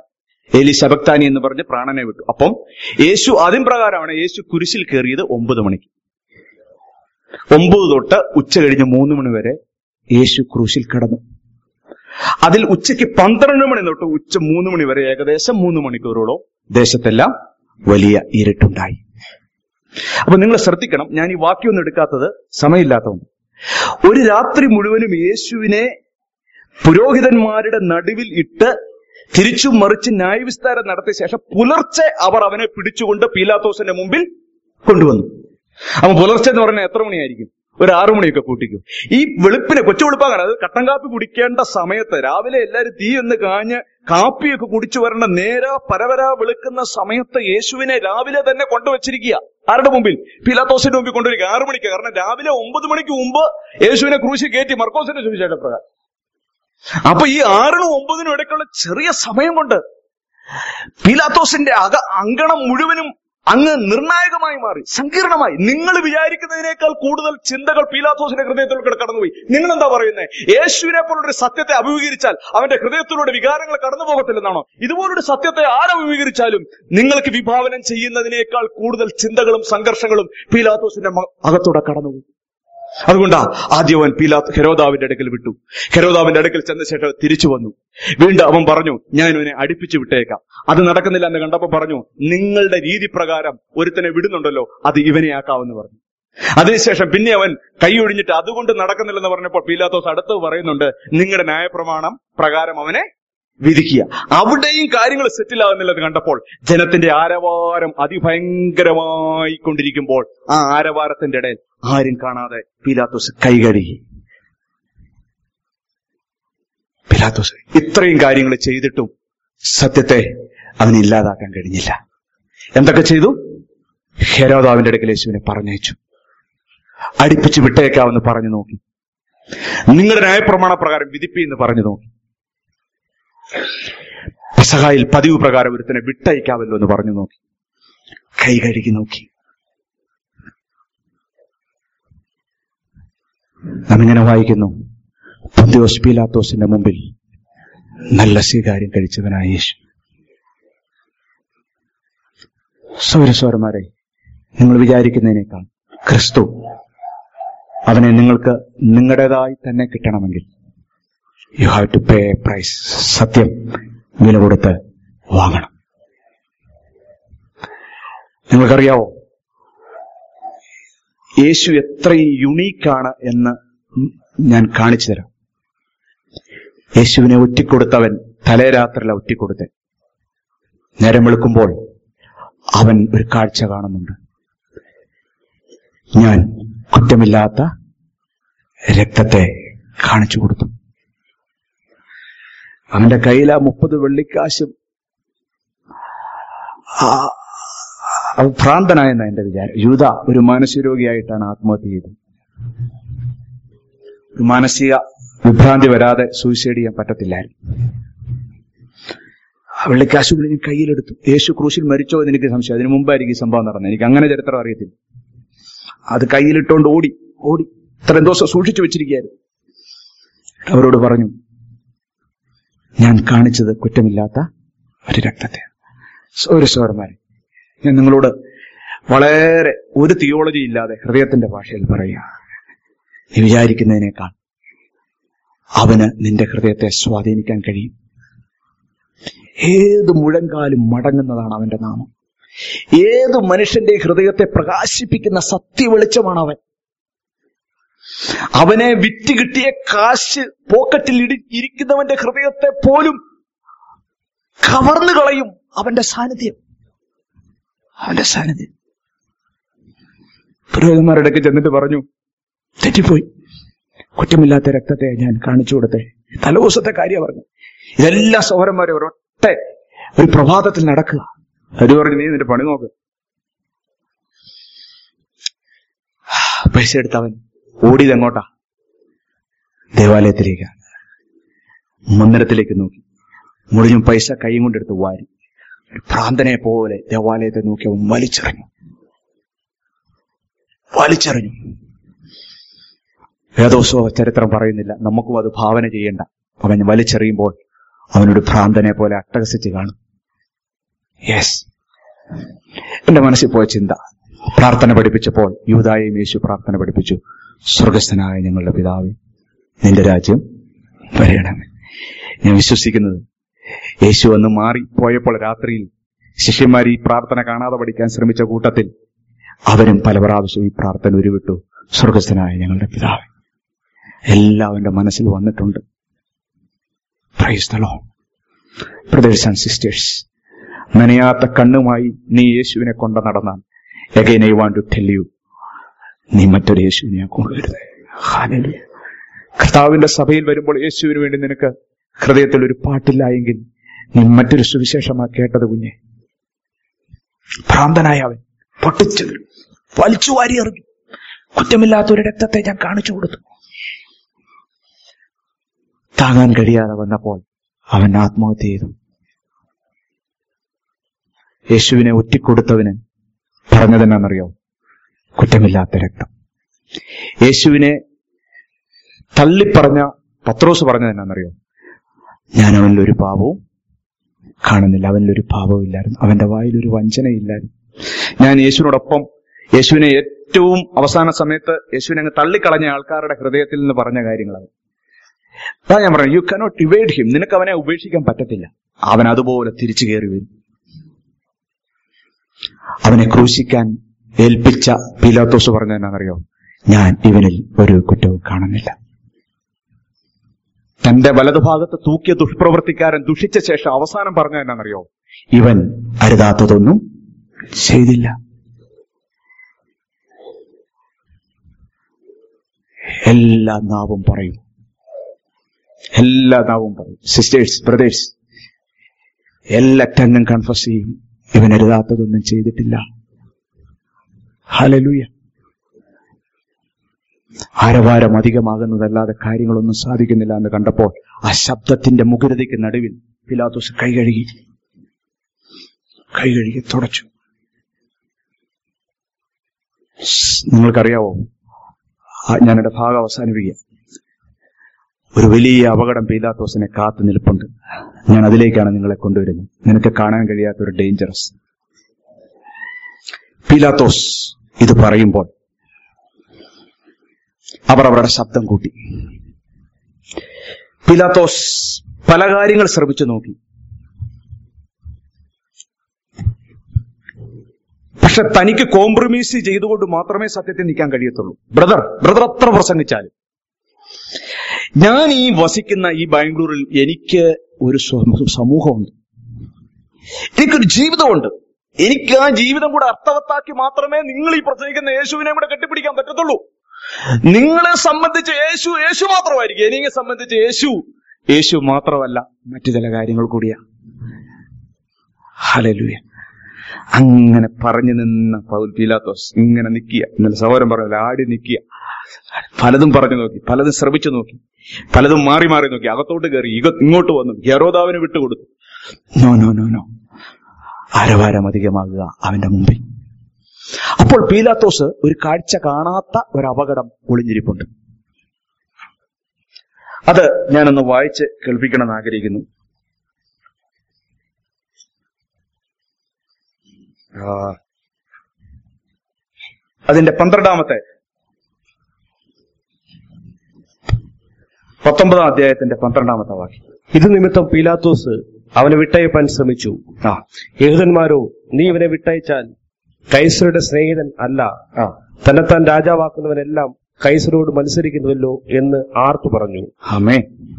ഏലി ശബക്താനി എന്ന് പറഞ്ഞ് പ്രാണനെ വിട്ടു അപ്പം യേശു അതിൻ പ്രകാരമാണ് യേശു കുരിശിൽ കയറിയത് ഒമ്പത് മണിക്ക് ഒമ്പത് തൊട്ട് ഉച്ച കഴിഞ്ഞ് മൂന്ന് മണി വരെ യേശു ക്രൂശിൽ കിടന്നു അതിൽ ഉച്ചയ്ക്ക് പന്ത്രണ്ട് മണി തൊട്ട് ഉച്ച മൂന്ന് മണി വരെ ഏകദേശം മൂന്ന് മണിക്കൂറോളം ദേശത്തെല്ലാം വലിയ ഇരുട്ടുണ്ടായി അപ്പൊ നിങ്ങൾ ശ്രദ്ധിക്കണം ഞാൻ ഈ വാക്യമൊന്നും എടുക്കാത്തത് സമയമില്ലാത്തതുകൊണ്ട് ഒരു രാത്രി മുഴുവനും യേശുവിനെ പുരോഹിതന്മാരുടെ നടുവിൽ ഇട്ട് തിരിച്ചും മറിച്ച് ന്യായവിസ്താരം നടത്തിയ ശേഷം പുലർച്ചെ അവർ അവനെ പിടിച്ചുകൊണ്ട് പീലാത്തോസിന്റെ മുമ്പിൽ കൊണ്ടുവന്നു അപ്പൊ പുലർച്ചെ എന്ന് പറഞ്ഞാൽ എത്ര മണിയായിരിക്കും ഒരു ആറു മണിയൊക്കെ കൂട്ടിക്കും ഈ വെളുപ്പിന് കൊച്ചു വെളുപ്പാകാണ് അത് കട്ടൻ കാപ്പി കുടിക്കേണ്ട സമയത്ത് രാവിലെ എല്ലാരും തീ ഒന്ന് കാഞ്ഞ് കാപ്പിയൊക്കെ കുടിച്ചു വരേണ്ട നേര പരവര വെളുക്കുന്ന സമയത്ത് യേശുവിനെ രാവിലെ തന്നെ കൊണ്ടുവച്ചിരിക്കുക ആരുടെ മുമ്പിൽ പിലാത്തോസിന്റെ മുമ്പിൽ കൊണ്ടുവരിക ആറു മണിക്ക് കാരണം രാവിലെ ഒമ്പത് മണിക്ക് മുമ്പ് യേശുവിനെ ക്രൂശിൽ കയറ്റി മർക്കോസിന്റെ സുവിശേഷ പ്രകാരം അപ്പൊ ഈ ആറിനും ഒമ്പതിനും ഇടയ്ക്കുള്ള ചെറിയ സമയം കൊണ്ട് പീലാത്തോസിന്റെ അക അങ്കണം മുഴുവനും അങ്ങ് നിർണായകമായി മാറി സങ്കീർണമായി നിങ്ങൾ വിചാരിക്കുന്നതിനേക്കാൾ കൂടുതൽ ചിന്തകൾ പീലാത്തോസിന്റെ ഹൃദയത്തിലൂടെ കടന്നുപോയി നിങ്ങൾ എന്താ പറയുന്നത് യേശുവിനെ പോലൊരു സത്യത്തെ അഭിമുഖീകരിച്ചാൽ അവന്റെ ഹൃദയത്തിലൂടെ വികാരങ്ങൾ കടന്നു പോകത്തില്ലെന്നാണോ ഇതുപോലൊരു സത്യത്തെ ആരഭിമുഖീകരിച്ചാലും നിങ്ങൾക്ക് വിഭാവനം ചെയ്യുന്നതിനേക്കാൾ കൂടുതൽ ചിന്തകളും സംഘർഷങ്ങളും പീലാത്തോസിന്റെ മ- അകത്തൂടെ കടന്നുപോയി അതുകൊണ്ടാ ആദ്യം അവൻ പീലാത്ത് ഹെരോദാവിന്റെ അടുക്കൽ വിട്ടു ഹെരോദാവിന്റെ അടുക്കൽ ചെന്ന ശേഷം തിരിച്ചു വന്നു വീണ്ടും അവൻ പറഞ്ഞു ഞാൻ ഇവനെ അടുപ്പിച്ചു വിട്ടേക്കാം അത് നടക്കുന്നില്ല എന്ന് കണ്ടപ്പോ പറഞ്ഞു നിങ്ങളുടെ രീതി പ്രകാരം ഒരുത്തനെ വിടുന്നുണ്ടല്ലോ അത് ഇവനെ ആക്കാമെന്ന് പറഞ്ഞു അതിനുശേഷം പിന്നെ അവൻ കൈ ഒഴിഞ്ഞിട്ട് അതുകൊണ്ട് നടക്കുന്നില്ലെന്ന് പറഞ്ഞപ്പോൾ പീലാത്തോസ് അടുത്ത് പറയുന്നുണ്ട് നിങ്ങളുടെ ന്യായപ്രമാണം പ്രകാരം അവനെ വിധിക്കുക അവിടെയും കാര്യങ്ങൾ സെറ്റിൽ ആകുന്നില്ലെന്ന് കണ്ടപ്പോൾ ജനത്തിന്റെ ആരവാരം അതിഭയങ്കരമായി കൊണ്ടിരിക്കുമ്പോൾ ആ ആരവാരത്തിന്റെ ഇടയിൽ ആരും കാണാതെ പീലാത്തോസ് കൈകഴുകി പിലാത്തോസ് ഇത്രയും കാര്യങ്ങൾ ചെയ്തിട്ടും സത്യത്തെ അവന് ഇല്ലാതാക്കാൻ കഴിഞ്ഞില്ല എന്തൊക്കെ ചെയ്തു ഹെരോദാവിന്റെ അടുക്കൽ യേശുവിനെ പറഞ്ഞയച്ചു അടിപ്പിച്ച് വിട്ടേക്കാമെന്ന് പറഞ്ഞു നോക്കി നിങ്ങളുടെ ന്യായപ്രമാണ പ്രകാരം വിധിപ്പി എന്ന് പറഞ്ഞു നോക്കി പെസഹായിൽ പതിവ് പ്രകാരം ഒരുത്തനെ വിട്ടയക്കാമല്ലോ എന്ന് പറഞ്ഞു നോക്കി കൈ കഴുകി നോക്കി നാം ഇങ്ങനെ വായിക്കുന്നു പൊന്തിയോസ് പീലാത്തോസിന്റെ മുമ്പിൽ നല്ല സ്വീകാര്യം കഴിച്ചവനായ യേശു സൗരസ്വരന്മാരെ നിങ്ങൾ വിചാരിക്കുന്നതിനേക്കാൾ ക്രിസ്തു അവനെ നിങ്ങൾക്ക് നിങ്ങളുടേതായി തന്നെ കിട്ടണമെങ്കിൽ you have to pay price സത്യം വില കൊടുത്ത് വാങ്ങണം നിങ്ങൾക്കറിയാവോ യേശു എത്രയും യുണീക്കാണ് എന്ന് ഞാൻ കാണിച്ചു തരാം യേശുവിനെ ഒറ്റിക്കൊടുത്തവൻ തലേരാത്രിയില ഒറ്റിക്കൊടുത്തൻ നേരം വെളുക്കുമ്പോൾ അവൻ ഒരു കാഴ്ച കാണുന്നുണ്ട് ഞാൻ കുറ്റമില്ലാത്ത രക്തത്തെ കാണിച്ചു കൊടുത്തു അവന്റെ കയ്യിൽ ആ മുപ്പത് വെള്ളിക്കാശും ആ- അവൻ ഭ്രാന്തനായെന്ന എന്റെ വിചാരം യൂത ഒരു മാനസിക രോഗിയായിട്ടാണ് ആത്മഹത്യ ചെയ്തത് ഒരു മാനസിക വിഭ്രാന്തി വരാതെ സൂയിസൈഡ് ചെയ്യാൻ പറ്റത്തില്ലായിരുന്നു ആ വെള്ളിക്കാശ് പുള്ളി ഞാൻ കയ്യിലെടുത്തു യേശു ക്രൂശിൽ മരിച്ചോ എന്ന് എനിക്ക് സംശയം അതിനു മുമ്പായിരിക്കും ഈ സംഭവം നടന്നത് എനിക്ക് അങ്ങനെ ചരിത്രം അറിയത്തില്ല അത് കയ്യിലിട്ടുകൊണ്ട് ഓടി ഓടി ഇത്രയും ദിവസം സൂക്ഷിച്ചു വെച്ചിരിക്കുകയായിരുന്നു അവരോട് പറഞ്ഞു ഞാൻ കാണിച്ചത് കുറ്റമില്ലാത്ത ഒരു രക്തത്തെ ഒരു സോരന്മാരെ ഞാൻ നിങ്ങളോട് വളരെ ഒരു തിയോളജി ഇല്ലാതെ ഹൃദയത്തിന്റെ ഭാഷയിൽ പറയുക നീ വിചാരിക്കുന്നതിനേക്കാൾ അവന് നിന്റെ ഹൃദയത്തെ സ്വാധീനിക്കാൻ കഴിയും ഏത് മുഴങ്കാലും മടങ്ങുന്നതാണ് അവന്റെ നാമം ഏത് മനുഷ്യന്റെ ഹൃദയത്തെ പ്രകാശിപ്പിക്കുന്ന സത്യവെളിച്ചമാണ് അവൻ അവനെ വിറ്റ് കിട്ടിയ കാശ് പോക്കറ്റിൽ ഇടി ഇരിക്കുന്നവന്റെ ഹൃദയത്തെ പോലും കവർന്നു കളയും അവന്റെ സാന്നിധ്യം അവന്റെ സാന്നിധ്യം പുരോഹിതന്മാരുടെ അടുക്കൽ ചെന്നിട്ട് പറഞ്ഞു തെറ്റിപ്പോയി കുറ്റമില്ലാത്ത രക്തത്തെ ഞാൻ കാണിച്ചു കൊടുത്തേ തലവസത്തെ കാര്യം പറഞ്ഞു ഇതെല്ലാം സൗരന്മാരെ ഒരൊറ്റ ഒരു പ്രഭാതത്തിൽ നടക്കുക അത് പറഞ്ഞു നീ നിന്റെ പണി നോക്ക് പൈസ എടുത്തവൻ ഓടിയത് എങ്ങോട്ടാ ദേവാലയത്തിലേക്ക് മന്ദിരത്തിലേക്ക് നോക്കി മുടിഞ്ഞും പൈസ കൈയും കൊണ്ടെടുത്ത് വാരി ഒരു ഭ്രാന്തനെ പോലെ ദേവാലയത്തെ നോക്കി അവൻ വലിച്ചെറിഞ്ഞു വലിച്ചെറിഞ്ഞു വേദോത്സവ ചരിത്രം പറയുന്നില്ല നമുക്കും അത് ഭാവന ചെയ്യേണ്ട അവൻ വലിച്ചെറിയുമ്പോൾ അവനൊരു ഭ്രാന്തനെ പോലെ അട്ടഹസിച്ച് കാണും യെസ് എന്റെ മനസ്സിൽ പോയ ചിന്ത പ്രാർത്ഥന പഠിപ്പിച്ചപ്പോൾ യൂതായും യേശു പ്രാർത്ഥന പഠിപ്പിച്ചു സ്വർഗസ്ഥനായ ഞങ്ങളുടെ പിതാവേ നിന്റെ രാജ്യം വരയണമേ ഞാൻ വിശ്വസിക്കുന്നത് യേശു അന്ന് മാറി പോയപ്പോൾ രാത്രിയിൽ ശിഷ്യന്മാർ ഈ പ്രാർത്ഥന കാണാതെ പഠിക്കാൻ ശ്രമിച്ച കൂട്ടത്തിൽ അവരും പല പ്രാവശ്യം ഈ പ്രാർത്ഥന ഉരുവിട്ടു സ്വർഗസ്ഥനായ ഞങ്ങളുടെ പിതാവ് എല്ലാവരുടെ മനസ്സിൽ വന്നിട്ടുണ്ട് praise the lord brothers and sisters നനയാത്ത കണ്ണുമായി നീ യേശുവിനെ കൊണ്ട നടന്നാൽ again I want to tell you നീ മറ്റൊരു യേശുവിനെ കൊണ്ടുവരുന്നത് ഹാലലൂയ കർത്താവിന്റെ സഭയിൽ വരുമ്പോൾ യേശുവിന് വേണ്ടി നിനക്ക് ഹൃദയത്തിൽ ഒരു പാട്ടില്ല എങ്കിൽ നീ മറ്റൊരു സുവിശേഷമാ കേട്ടത് കുഞ്ഞെ ഭ്രാന്തനായ അവൻ പൊട്ടിച്ചു വലിച്ചു വാരി എറിഞ്ഞു കുറ്റമില്ലാത്ത ഒരു രക്തത്തെ ഞാൻ കാണിച്ചു കൊടുത്തു താങ്ങാൻ കഴിയാതെ വന്നപ്പോൾ അവൻ ആത്മഹത്യ ചെയ്തു യേശുവിനെ ഒറ്റിക്കൊടുത്തവന് പറഞ്ഞതെന്നാണെന്നറിയോ കുറ്റമില്ലാത്ത രക്തം യേശുവിനെ തള്ളിപ്പറഞ്ഞ പത്രോസ് പറഞ്ഞതെന്നാണെന്നറിയോ ഞാൻ അവനിൽ ഒരു പാപവും കാണുന്നില്ല അവനിൽ ഒരു പാപവും ഇല്ലായിരുന്നു അവന്റെ വായിൽ ഒരു വഞ്ചനയില്ലായിരുന്നു ഞാൻ യേശുവിനോടൊപ്പം യേശുവിനെ ഏറ്റവും അവസാന സമയത്ത് യേശുവിനെ അങ്ങ് തള്ളിക്കളഞ്ഞ ആൾക്കാരുടെ ഹൃദയത്തിൽ നിന്ന് പറഞ്ഞ കാര്യങ്ങളാണ് അതാ ഞാൻ പറഞ്ഞു യു കനോട്ട് ഇവേഡ് ഹിം നിനക്ക് അവനെ ഉപേക്ഷിക്കാൻ പറ്റത്തില്ല അവൻ അതുപോലെ തിരിച്ചു കയറി വരും അവനെ ക്രൂശിക്കാൻ ഏൽപ്പിച്ച പീലാത്തോസ് പറഞ്ഞതെന്നറിയോ ഞാൻ ഇവനിൽ ഒരു കുറ്റവും കാണുന്നില്ല തന്റെ വലതുഭാഗത്ത് തൂക്കിയ ദുഷ്പ്രവർത്തിക്കാരൻ ദുഷിച്ച ശേഷം അവസാനം പറഞ്ഞതെന്നറിയോ ഇവൻ അരുതാത്തതൊന്നും ചെയ്തില്ല എല്ലാ നാവും പറയും എല്ലാ നാവും പറയും സിസ്റ്റേഴ്സ് ബ്രദേഴ്സ് എല്ലാ ടങ്ങും കൺഫസ് ചെയ്യും ഇവൻ അരുതാത്തതൊന്നും ചെയ്തിട്ടില്ല ഹലലൂയ ആരവാരം അധികമാകുന്നതല്ലാതെ കാര്യങ്ങളൊന്നും സാധിക്കുന്നില്ല എന്ന് കണ്ടപ്പോൾ ആ ശബ്ദത്തിന്റെ മുഖരതയ്ക്ക് നടുവിൽ പിലാത്തോസ് കൈ കഴുകി കൈ കഴുകി തുടച്ചു നിങ്ങൾക്കറിയാവോ ആ, ഞാനെന്റെ ഭാഗം അവസാനിപ്പിക്കുക ഒരു വലിയ അപകടം പീലാത്തോസിനെ കാത്തു നിൽപ്പുണ്ട് ഞാൻ അതിലേക്കാണ് നിങ്ങളെ കൊണ്ടുവരുന്നത് നിനക്ക് കാണാൻ കഴിയാത്ത ഒരു ഡേഞ്ചറസ് പീലാത്തോസ് ഇത് പറയുമ്പോൾ അവർ അവരുടെ ശബ്ദം കൂട്ടി പീലാത്തോസ് പല കാര്യങ്ങൾ ശ്രമിച്ചു നോക്കി പക്ഷെ തനിക്ക് കോംപ്രമൈസ് ചെയ്തുകൊണ്ട് മാത്രമേ സത്യത്തിൽ നിൽക്കാൻ കഴിയത്തുള്ളൂ ബ്രദർ ബ്രദർ അത്ര പ്രസംഗിച്ചാലും ഞാൻ ഈ വസിക്കുന്ന ഈ ബാംഗ്ലൂരിൽ എനിക്ക് ഒരു സ്വ- സമൂഹമുണ്ട് എനിക്കൊരു ജീവിതമുണ്ട് എനിക്ക് ആ ജീവിതം കൂടെ അർത്ഥവത്താക്കി മാത്രമേ നിങ്ങൾ ഈ പ്രസംഗിക്കുന്ന യേശുവിനെ കൂടെ കെട്ടിപ്പിടിക്കാൻ പറ്റത്തുള്ളൂ നിങ്ങളെ സംബന്ധിച്ച് യേശു യേശു മാത്രമായിരിക്കും എനിക്ക് സംബന്ധിച്ച് യേശു യേശു മാത്രമല്ല മറ്റു ചില കാര്യങ്ങൾ കൂടിയാ ഹലലുയ അങ്ങനെ പറഞ്ഞു നിന്ന പൗൽ പീലാത്തോസ് ഇങ്ങനെ നിക്കുക ഇന്നലെ സഹോദരൻ പറഞ്ഞില്ല ആടി നിക്കുക പലതും പറഞ്ഞു നോക്കി പലതും ശ്രമിച്ചു നോക്കി പലതും മാറി മാറി നോക്കി അകത്തോട്ട് കയറി ഇക ഇങ്ങോട്ട് വന്നു യറോദാവിന് വിട്ടുകൊടുത്തു നോ നോ നോ നോ ആരവാരം അധികമാകുക അവന്റെ മുമ്പിൽ അപ്പോൾ പീലാത്തോസ് ഒരു കാഴ്ച കാണാത്ത ഒരു അപകടം ഒളിഞ്ഞിരിപ്പുണ്ട് അത് ഞാനൊന്ന് വായിച്ച് കേൾപ്പിക്കണമെന്ന് ആഗ്രഹിക്കുന്നു ആ, അതിന്റെ പന്ത്രണ്ടാമത്തെ പത്തൊമ്പതാം അധ്യായത്തിന്റെ പന്ത്രണ്ടാമത്തെ വാക്യം ഇത് നിമിത്തം പീലാത്തോസ് അവനെ വിട്ടയപ്പാൻ ശ്രമിച്ചു ആ യഹൂദന്മാരോ നീ ഇവനെ വിട്ടയച്ചാൽ കൈസരുടെ സ്നേഹിതൻ അല്ല ആ തന്നെത്താൻ രാജാവാക്കുന്നവനെല്ലാം കൈസരോട് മത്സരിക്കുന്നുവല്ലോ എന്ന് ആർത്തു പറഞ്ഞു ആമേ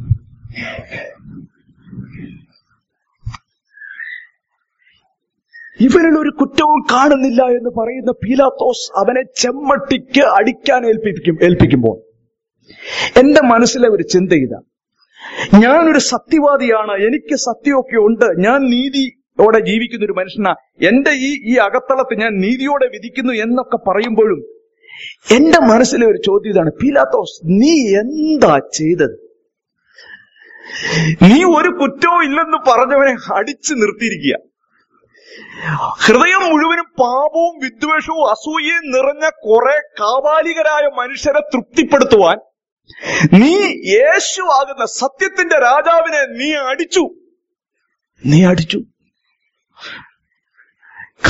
ഇവരിൽ ഒരു കുറ്റവും കാണുന്നില്ല എന്ന് പറയുന്ന പീലാത്തോസ് അവനെ ചെമ്മട്ടിക്ക് അടിക്കാൻ ഏൽപ്പിക്കും ഏൽപ്പിക്കുമ്പോൾ എന്റെ മനസ്സിലെ ഒരു ചിന്ത ഇതാ ഞാനൊരു സത്യവാദിയാണ് എനിക്ക് സത്യമൊക്കെ ഉണ്ട് ഞാൻ നീതിയോടെ ജീവിക്കുന്ന ഒരു മനുഷ്യനാ എന്റെ ഈ ഈ അകത്തളത്ത് ഞാൻ നീതിയോടെ വിധിക്കുന്നു എന്നൊക്കെ പറയുമ്പോഴും എന്റെ മനസ്സിലെ ഒരു ചോദ്യം ഇതാണ് പീലാത്തോസ് നീ എന്താ ചെയ്തത് നീ ഒരു കുറ്റവും ഇല്ലെന്ന് പറഞ്ഞവനെ അടിച്ചു നിർത്തിയിരിക്കുക ഹൃദയം മുഴുവനും പാപവും വിദ്വേഷവും അസൂയയും നിറഞ്ഞ കുറെ കാപാലികരായ മനുഷ്യരെ തൃപ്തിപ്പെടുത്തുവാൻ നീ യേശു ആകുന്ന സത്യത്തിന്റെ രാജാവിനെ നീ അടിച്ചു നീ അടിച്ചു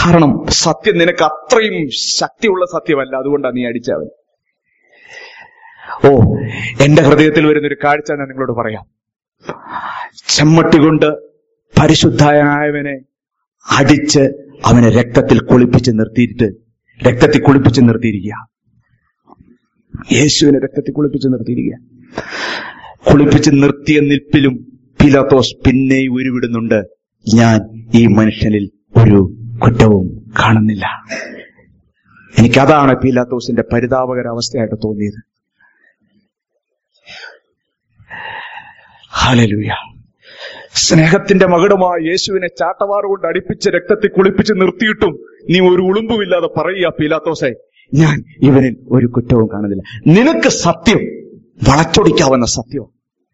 കാരണം സത്യം നിനക്ക് അത്രയും ശക്തിയുള്ള സത്യമല്ല അതുകൊണ്ടാണ് നീ അടിച്ചവൻ ഓ എന്റെ ഹൃദയത്തിൽ വരുന്നൊരു കാഴ്ച ഞാൻ നിങ്ങളോട് പറയാം ചെമ്മട്ടി കൊണ്ട് പരിശുദ്ധായവനെ അടിച്ച് അവനെ രക്തത്തിൽ കുളിപ്പിച്ച് നിർത്തിയിട്ട് രക്തത്തിൽ കുളിപ്പിച്ച് നിർത്തിയിരിക്കുക യേശുവിനെ രക്തത്തിൽ കുളിപ്പിച്ച് നിർത്തിയിരിക്കുക കുളിപ്പിച്ച് നിർത്തിയ നിൽപ്പിലും പിലാത്തോസ് പിന്നെ ഉരുവിടുന്നുണ്ട് ഞാൻ ഈ മനുഷ്യനിൽ ഒരു കുറ്റവും കാണുന്നില്ല എനിക്കതാണ് പീലാത്തോസിന്റെ പരിതാപകര അവസ്ഥയായിട്ട് തോന്നിയത് ഹാലലൂയ സ്നേഹത്തിന്റെ മകുടമായ യേശുവിനെ ചാട്ടവാറ് കൊണ്ട് അടിപ്പിച്ച് രക്തത്തിൽ കുളിപ്പിച്ച് നിർത്തിയിട്ടും നീ ഒരു ഉളുമ്പുമില്ലാതെ പറയുക പീലാത്തോസെ ഞാൻ ഇവനിൽ ഒരു കുറ്റവും കാണുന്നില്ല നിനക്ക് സത്യം വളച്ചൊടിക്കാവുന്ന സത്യം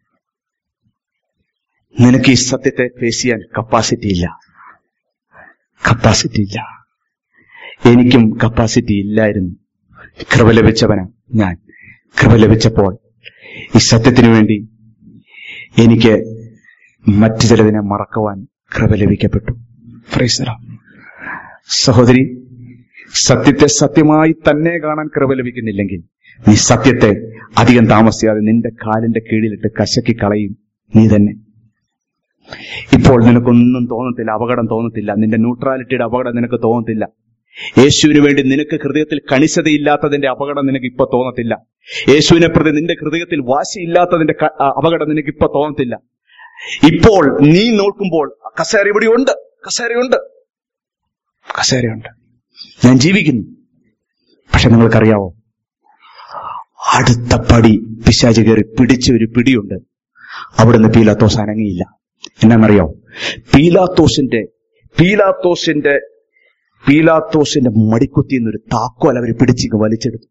നിനക്ക് ഈ സത്യത്തെ ഫേസ് ചെയ്യാൻ കപ്പാസിറ്റി ഇല്ല കപ്പാസിറ്റി ഇല്ല എനിക്കും കപ്പാസിറ്റി ഇല്ലായിരുന്നു കൃപ ലഭിച്ചവനാ ഞാൻ കൃപ ലഭിച്ചപ്പോൾ ഈ സത്യത്തിനു വേണ്ടി എനിക്ക് മറ്റു ചിലതിനെ മറക്കുവാൻ കൃപ ലഭിക്കപ്പെട്ടു ഫ്രൈസറ സഹോദരി സത്യത്തെ സത്യമായി തന്നെ കാണാൻ കൃപ ലഭിക്കുന്നില്ലെങ്കിൽ നീ സത്യത്തെ അധികം താമസിയാതെ നിന്റെ കാലിന്റെ കീഴിലിട്ട് കശക്കി കളയും നീ തന്നെ ഇപ്പോൾ നിനക്കൊന്നും തോന്നത്തില്ല അപകടം തോന്നത്തില്ല നിന്റെ ന്യൂട്രാലിറ്റിയുടെ അപകടം നിനക്ക് തോന്നത്തില്ല യേശുവിന് വേണ്ടി നിനക്ക് ഹൃദയത്തിൽ കണിശതയില്ലാത്തതിന്റെ അപകടം നിനക്ക് ഇപ്പൊ തോന്നത്തില്ല യേശുവിനെ പ്രതി നിന്റെ ഹൃദയത്തിൽ വാശിയില്ലാത്തതിന്റെ ക- ആ, അപകടം നിനക്ക് ഇപ്പൊ തോന്നത്തില്ല ഇപ്പോൾ നീ നോക്കുമ്പോൾ കസേര ഇവിടെയുണ്ട് കസേരയുണ്ട് കസേരയുണ്ട് ഞാൻ ജീവിക്കുന്നു പക്ഷെ നിങ്ങൾക്കറിയാവോ അടുത്ത പടി പിശാച് കയറി പിടിച്ച ഒരു പിടിയുണ്ട് അവിടുന്ന് പീലാത്തോസ് അനങ്ങിയില്ല എന്നാന്നറിയാവോ പീലാത്തോസിന്റെ പീലാത്തോസിന്റെ പീലാത്തോസിന്റെ മടിക്കുത്തി എന്നൊരു താക്കോൽ അവർ പിടിച്ചിങ്ങ് വലിച്ചെടുത്തു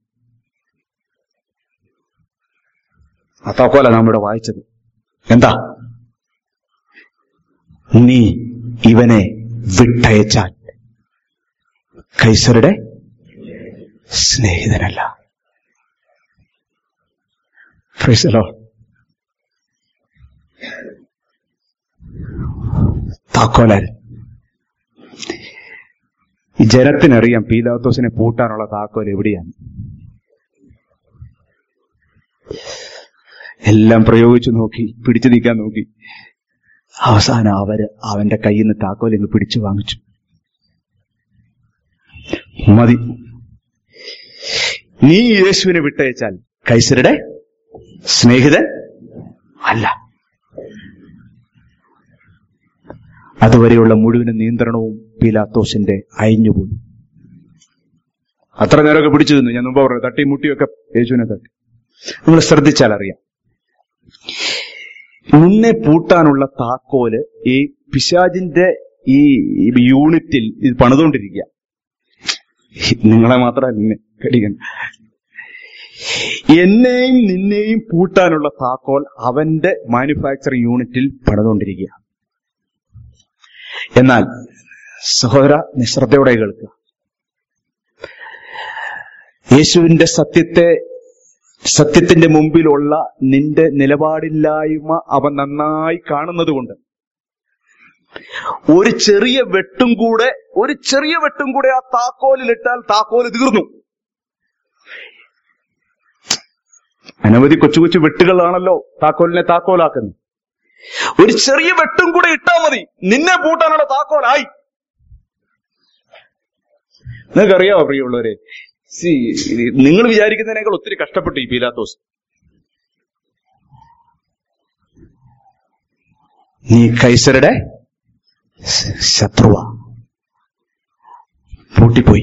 ആ താക്കോല നാം ഇവിടെ വായിച്ചത് എന്താ നീ ഇവനെ വിട്ടയച്ചാൽ കൈസരുടെ സ്നേഹിതനല്ല Praise the Lord. താക്കോലാൽ ഈ ജനത്തിനറിയാം പീലാത്തോസിനെ പൂട്ടാനുള്ള താക്കോൽ എവിടെയാണ് എല്ലാം പ്രയോഗിച്ചു നോക്കി പിടിച്ചു നീക്കാൻ നോക്കി അവസാനം അവര് അവന്റെ കയ്യിൽ നിന്ന് താക്കോൽ ഇങ്ങ് പിടിച്ചു വാങ്ങിച്ചു മതി നീ യേശുവിനെ വിട്ടയച്ചാൽ കൈസരുടെ സ്നേഹിതൻ അല്ല അതുവരെയുള്ള മുഴുവൻ നിയന്ത്രണവും പീലാത്തോസിന്റെ അയഞ്ഞുപോയി അത്ര നേരമൊക്കെ പിടിച്ചു നിന്നു ഞാൻ മുമ്പ് പറഞ്ഞു തട്ടി മുട്ടിയൊക്കെ യേശുവിനെ തട്ടി നിങ്ങൾ ശ്രദ്ധിച്ചാൽ അറിയാം നിന്നെ പൂട്ടാനുള്ള താക്കോല് ഈ പിശാജിന്റെ ഈ യൂണിറ്റിൽ ഇത് പണിതുകൊണ്ടിരിക്കുക നിങ്ങളെ മാത്രമല്ല നിന്നെ കടിക്കണം എന്നെയും നിന്നെയും പൂട്ടാനുള്ള താക്കോൽ അവന്റെ മാനുഫാക്ചറിംഗ് യൂണിറ്റിൽ പണിതുകൊണ്ടിരിക്കുക എന്നാൽ സഹോദര നിശ്രദ്ധയോടെ കേൾക്കുക യേശുവിന്റെ സത്യത്തെ സത്യത്തിന്റെ മുമ്പിലുള്ള നിന്റെ നിലപാടില്ലായ്മ അവൻ നന്നായി കാണുന്നത് കൊണ്ട് ഒരു ചെറിയ വെട്ടും കൂടെ ഒരു ചെറിയ വെട്ടും കൂടെ ആ താക്കോലിലിട്ടാൽ താക്കോല് തീർന്നു അനവധി കൊച്ചു കൊച്ചു വെട്ടുകളാണല്ലോ താക്കോലിനെ താക്കോലാക്കുന്നത് ഒരു ചെറിയ വെട്ടും കൂടെ ഇട്ടാ മതി നിന്നെ പൂട്ടാനുള്ള താക്കോലായി നിങ്ങൾക്കറിയാവോ പ്രിയമുള്ളവരെ സി നിങ്ങൾ വിചാരിക്കുന്നതിനേക്കാൾ ഒത്തിരി കഷ്ടപ്പെട്ടു ഈ പീലാത്തോസ് നീ കൈസരുടെ ശ- ശത്രുവാ പൂട്ടിപ്പോയി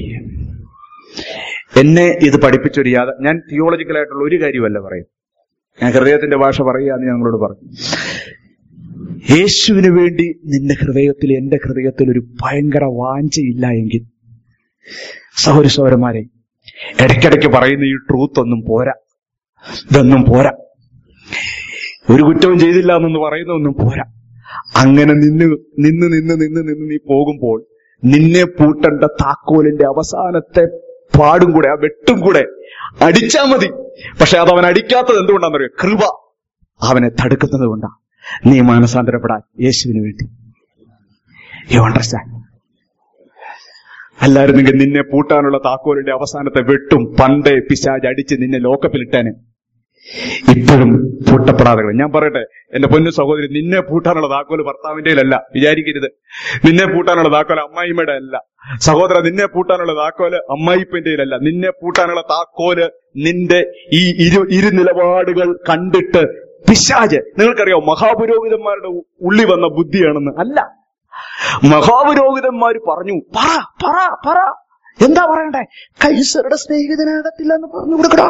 എന്നെ ഇത് പഠിപ്പിച്ചൊരു യാത ഞാൻ തിയോളജിക്കലായിട്ടുള്ള ഒരു കാര്യമല്ല പറയും ഞാൻ ഹൃദയത്തിന്റെ ഭാഷ പറയുകയെന്ന് ഞങ്ങളോട് പറഞ്ഞു യേശുവിന് വേണ്ടി നിന്റെ ഹൃദയത്തിൽ എന്റെ ഹൃദയത്തിൽ ഒരു ഭയങ്കര വാഞ്ചയില്ല എങ്കിൽ സഹോദര സഹോദരന്മാരെ ഇടയ്ക്കിടയ്ക്ക് പറയുന്ന ഈ ട്രൂത്ത് ഒന്നും പോരാ ഇതൊന്നും പോരാ ഒരു കുറ്റവും ചെയ്തില്ല എന്നൊന്ന് പറയുന്നൊന്നും പോരാ അങ്ങനെ നിന്ന് നിന്ന് നിന്ന് നിന്ന് നിന്ന് നീ പോകുമ്പോൾ നിന്നെ പൂട്ടേണ്ട താക്കോലിന്റെ അവസാനത്തെ പാടും കൂടെ ആ വെട്ടും കൂടെ അടിച്ചാ മതി പക്ഷെ അത് അവൻ അടിക്കാത്തത് എന്തുകൊണ്ടാണെന്നറിയോ കൃപ അവനെ തടുക്കുന്നത് കൊണ്ടാ നീ മാനസാന്തരപ്പെടാൻ യേശുവിന് വേണ്ടി യു അണ്ടർസ്റ്റാൻഡ് അല്ലായിരുന്നെങ്കിൽ നിന്നെ പൂട്ടാനുള്ള താക്കോലിന്റെ അവസാനത്തെ വെട്ടും പണ്ടേ പിശാജ് അടിച്ച് നിന്നെ ലോക്കപ്പിലിട്ടാന് ഇപ്പോഴും പൂട്ടപ്പെടാതെ കിടക്കും. ഞാൻ പറയട്ടെ എന്റെ പൊന്നു സഹോദരി നിന്നെ പൂട്ടാനുള്ള താക്കോല് ഭർത്താവിന്റെ അല്ല വിചാരിക്കരുത് നിന്നെ പൂട്ടാനുള്ള താക്കോല് അമ്മായിമ്മയുടെ അല്ല സഹോദര നിന്നെ പൂട്ടാനുള്ള താക്കോല് അമ്മായിപ്പന്റെ അല്ല നിന്നെ പൂട്ടാനുള്ള താക്കോല് നിന്റെ ഈ ഇരു ഇരു നിലപാടുകൾ കണ്ടിട്ട് പിശാജ് നിങ്ങൾക്കറിയാം മഹാപുരോഹിതന്മാരുടെ ഉ- ഉള്ളി വന്ന ബുദ്ധിയാണെന്ന് അല്ല മഹാപുരോഹിതന്മാർ പറഞ്ഞു പറ പറ പറ എന്താ പറയണ്ടേ കൈസറുടെ സ്നേഹിതനാകത്തില്ല എന്ന് പറഞ്ഞു കൊടുക്കടാ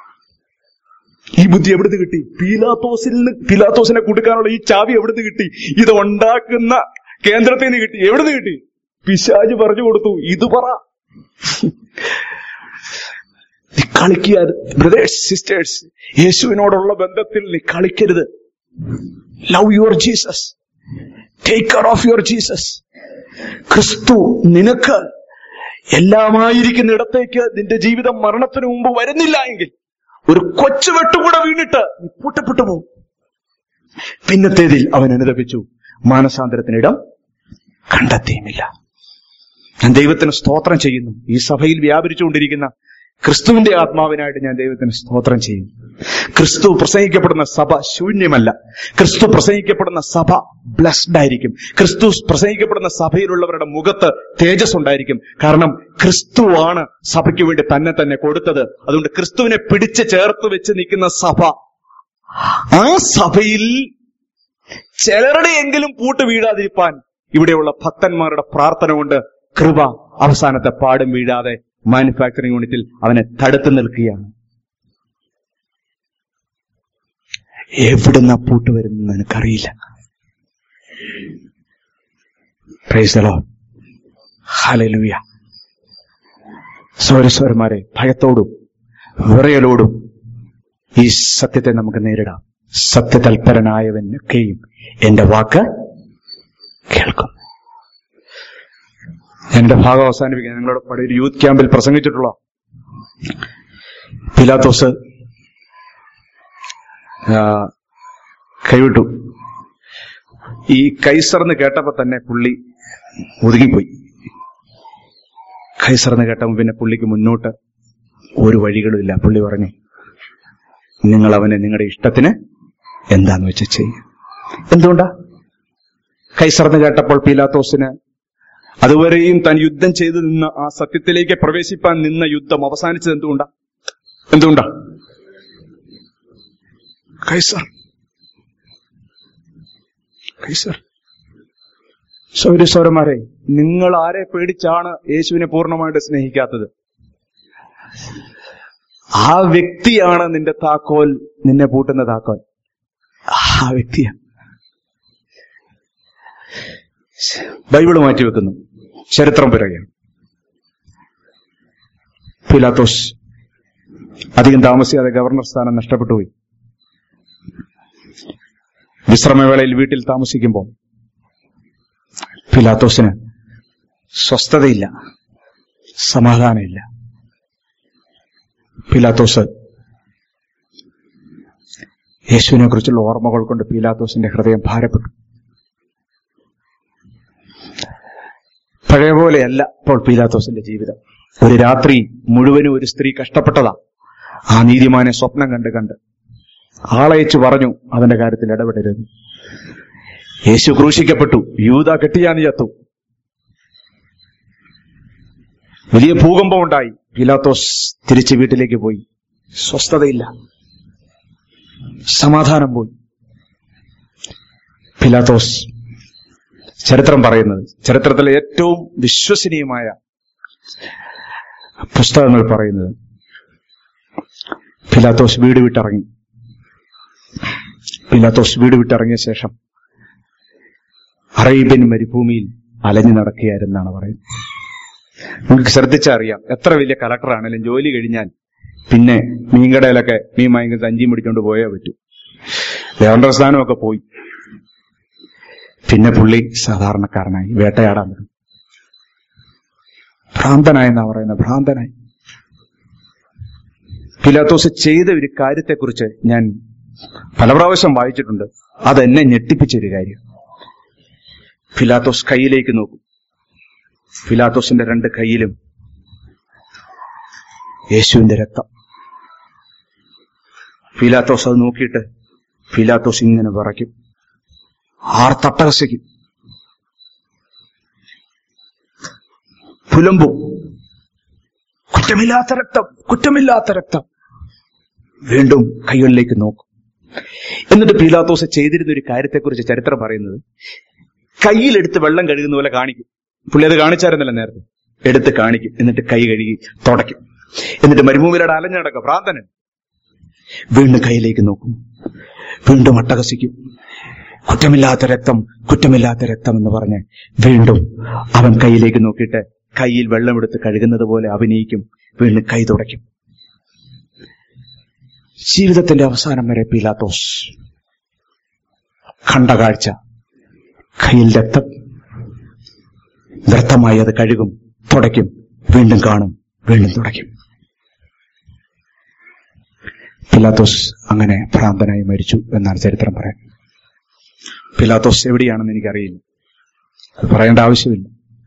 ഈ ബുദ്ധി എവിടുന്ന് കിട്ടി പീലാത്തോസിൽ നിന്ന് പീലാത്തോസിനെ കൊടുക്കാനുള്ള ഈ ചാവി എവിടുന്ന് കിട്ടി ഇത് ഉണ്ടാക്കുന്ന കേന്ദ്രത്തിൽ നിന്ന് കിട്ടി എവിടുന്ന് കിട്ടി പിശാജ് പറഞ്ഞു കൊടുത്തു ഇത് പറ നീ കളിക്കുക ബ്രദേഴ്സ് സിസ്റ്റേഴ്സ് യേശുവിനോടുള്ള ബന്ധത്തിൽ നീ കളിക്കരുത് love your Jesus take care of your Jesus ക്രിസ്തു നിനക്ക് എല്ലാമായിരിക്കുന്ന ഇടത്തേക്ക് നിന്റെ ജീവിതം മരണത്തിന് മുമ്പ് വരുന്നില്ല എങ്കിൽ ഒരു കൊച്ചു വെട്ടുകൂടെ വീണിട്ട് നീ പൂട്ടപ്പെട്ടു പോകും പിന്നത്തേതിൽ അവൻ അനുദപിച്ചു മാനസാന്തരത്തിനിടം കണ്ടെത്തിയുമില്ല ഞാൻ ദൈവത്തിന് സ്തോത്രം ചെയ്യുന്നു ഈ സഭയിൽ വ്യാപരിച്ചുകൊണ്ടിരിക്കുന്ന ക്രിസ്തുവിന്റെ ആത്മാവിനായിട്ട് ഞാൻ ദൈവത്തിന് സ്തോത്രം ചെയ്യുന്നു ക്രിസ്തു പ്രസംഗിക്കപ്പെടുന്ന സഭ ശൂന്യമല്ല ക്രിസ്തു പ്രസംഗിക്കപ്പെടുന്ന സഭ ബ്ലസ്ഡ് ആയിരിക്കും ക്രിസ്തു പ്രസംഗിക്കപ്പെടുന്ന സഭയിലുള്ളവരുടെ മുഖത്ത് തേജസ് ഉണ്ടായിരിക്കും കാരണം ക്രിസ്തുവാണ് സഭയ്ക്ക് വേണ്ടി തന്നെ തന്നെ കൊടുത്തത് അതുകൊണ്ട് ക്രിസ്തുവിനെ പിടിച്ച് ചേർത്ത് വെച്ച് നിൽക്കുന്ന സഭ ആ സഭയിൽ ചിലരുടെയെങ്കിലും പൂട്ട് വീഴാതിരിപ്പാൻ ഇവിടെയുള്ള ഭക്തന്മാരുടെ പ്രാർത്ഥന കൊണ്ട് കൃപ അവസാനത്തെ പാടും വീഴാതെ മാനുഫാക്ചറിംഗ് യൂണിറ്റിൽ അവനെ തടുത്തു നിൽക്കുകയാണ് എവിടുന്ന പൂട്ട് വരുന്നെന്ന് എനിക്കറിയില്ല പ്രൈസലോ ഹലലുയ സൗരസ്വരന്മാരെ ഭയത്തോടും വിറയലോടും ഈ സത്യത്തെ നമുക്ക് നേരിടാം സത്യതൽപരനായവനൊക്കെയും എന്റെ വാക്ക് കേൾക്കും ഞാൻ എന്റെ ഭാഗം അവസാനിപ്പിക്കാൻ നിങ്ങളുടെ പഴയ ഒരു യൂത്ത് ക്യാമ്പിൽ പ്രസംഗിച്ചിട്ടുള്ള പിലാത്തോസ് ആ, കൈവിട്ടു ഈ കൈസർ എന്ന് കേട്ടപ്പോ തന്നെ പുള്ളി ഒതുങ്ങിപ്പോയി കൈസർ എന്ന് കേട്ടപ്പോ പിന്നെ പുള്ളിക്ക് മുന്നോട്ട് ഒരു വഴികളുമില്ല പുള്ളി പറഞ്ഞു നിങ്ങൾ അവനെ നിങ്ങളുടെ ഇഷ്ടത്തിന് എന്താന്ന് വെച്ച് ചെയ്യും എന്തുകൊണ്ടാ കൈസർന്ന് കേട്ടപ്പോൾ പീലാത്തോസിന് അതുവരെയും താൻ യുദ്ധം ചെയ്തു നിന്ന ആ സത്യത്തിലേക്ക് പ്രവേശിപ്പാൻ നിന്ന യുദ്ധം അവസാനിച്ചത് എന്തുകൊണ്ടാ എന്തുകൊണ്ടാ കൈസർ കൈസർ സൗരസൗരന്മാരെ നിങ്ങൾ ആരെ പേടിച്ചാണ് യേശുവിനെ പൂർണ്ണമായിട്ട് സ്നേഹിക്കാത്തത് ആ വ്യക്തിയാണ് നിന്റെ താക്കോൽ നിന്നെ പൂട്ടുന്ന താക്കോൽ ആ വ്യക്തിയാണ് ബൈബിള് മാറ്റി വെക്കുന്നു ചരിത്രം പറയുകയാണ് പിലാത്തോസ് അധികം താമസിയാതെ ഗവർണർ സ്ഥാനം നഷ്ടപ്പെട്ടു പോയി വിശ്രമവേളയിൽ വീട്ടിൽ താമസിക്കുമ്പോൾ പിലാത്തോസിന് സ്വസ്ഥതയില്ല സമാധാനമില്ല പിലാത്തോസ് യേശുവിനെ കുറിച്ചുള്ള ഓർമ്മകൾ കൊണ്ട് പീലാത്തോസിന്റെ ഹൃദയം ഭാരപ്പെട്ടു പഴയ പോലെയല്ല ഇപ്പോൾ പീലാത്തോസിന്റെ ജീവിതം ഒരു രാത്രി മുഴുവനും ഒരു സ്ത്രീ കഷ്ടപ്പെട്ടതാ ആ നീതിമാനെ സ്വപ്നം കണ്ട് കണ്ട് ആളയച്ചു പറഞ്ഞു അവന്റെ കാര്യത്തിൽ ഇടപെടരുത് യേശു ക്രൂശിക്കപ്പെട്ടു യൂത കെട്ടിയാന്ന് ചത്തു വലിയ ഭൂകമ്പം ഉണ്ടായി പിലാത്തോസ് തിരിച്ച് വീട്ടിലേക്ക് പോയി സ്വസ്ഥതയില്ല സമാധാനം പോയി പിലാത്തോസ് ചരിത്രം പറയുന്നത് ചരിത്രത്തിലെ ഏറ്റവും വിശ്വസനീയമായ പുസ്തകങ്ങൾ പറയുന്നത് പിലാത്തോസ് വീട് വിട്ടിറങ്ങി പിലാത്തോസ് വീട് വിട്ടിറങ്ങിയ ശേഷം അറേബ്യൻ മരുഭൂമിയിൽ അലഞ്ഞു നടക്കുകയായിരുന്നാണ് പറയുന്നത് നിങ്ങൾക്ക് ശ്രദ്ധിച്ചറിയാം എത്ര വലിയ കളക്ടറാണെങ്കിലും ജോലി കഴിഞ്ഞാൽ പിന്നെ മീൻകടയിലൊക്കെ മീൻ വാങ്ങിക്കുന്ന സഞ്ചിയും പിടിച്ചോണ്ട് പോയേ പറ്റൂ ഗവർണർ സ്ഥാനമൊക്കെ പോയി പിന്നെ പുള്ളി സാധാരണക്കാരനായി വേട്ടയാടാൻ തുടങ്ങി ഭ്രാന്തനായെന്നാ പറയുന്നത് ഭ്രാന്തനായി പിലാത്തോസ് ചെയ്ത ഒരു കാര്യത്തെക്കുറിച്ച് ഞാൻ പല പ്രാവശ്യം വായിച്ചിട്ടുണ്ട് അതെന്നെ ഞെട്ടിപ്പിച്ചൊരു കാര്യം പിലാത്തോസ് കയ്യിലേക്ക് നോക്കും ഫിലാത്തോസിന്റെ രണ്ട് കൈയിലും യേശുവിന്റെ രക്തം ഫിലാത്തോസ് അത് നോക്കിയിട്ട് ഫിലാത്തോസ് ഇങ്ങനെ വിറയ്ക്കും ആർത്തട്ടഹസിക്കും പുലമ്പും കുറ്റമില്ലാത്ത രക്തം കുറ്റമില്ലാത്ത രക്തം വീണ്ടും കൈകളിലേക്ക് നോക്കും എന്നിട്ട് പീലാത്തോസ് ചെയ്തിരുന്ന ഒരു കാര്യത്തെക്കുറിച്ച് ചരിത്രം പറയുന്നത് കയ്യിലെടുത്ത് വെള്ളം കഴുകുന്ന പോലെ കാണിക്കും പുള്ളി അത് കാണിച്ചായിരുന്നല്ലോ നേരത്തെ എടുത്ത് കാണിക്കും എന്നിട്ട് കൈ കഴുകി തുടയ്ക്കും എന്നിട്ട് മരുഭൂമിയിലൂടെ അലഞ്ഞടക്കം ഭ്രാന്തനൻ വീണ്ടും കയ്യിലേക്ക് നോക്കും വീണ്ടും അട്ടഹസിക്കും കുറ്റമില്ലാത്ത രക്തം കുറ്റമില്ലാത്ത രക്തം എന്ന് പറഞ്ഞ് വീണ്ടും അവൻ കയ്യിലേക്ക് നോക്കിയിട്ട് കയ്യിൽ വെള്ളമെടുത്ത് കഴുകുന്നത് പോലെ അഭിനയിക്കും വീണ്ടും കൈ തുടയ്ക്കും ജീവിതത്തിന്റെ അവസാനം വരെ പീലാത്തോസ് കണ്ട കാഴ്ച കയ്യിൽ രക്തം വ്യർത്ഥമായി അത് കഴുകും തുടയ്ക്കും വീണ്ടും കാണും വീണ്ടും തുടയ്ക്കും പിലാത്തോസ് അങ്ങനെ ഭ്രാന്തനായി മരിച്ചു എന്നാണ് ചരിത്രം പറയുന്നത് പിലാത്തോസ് എവിടെയാണെന്ന് എനിക്കറിയില്ല അത് പറയേണ്ട ആവശ്യമില്ല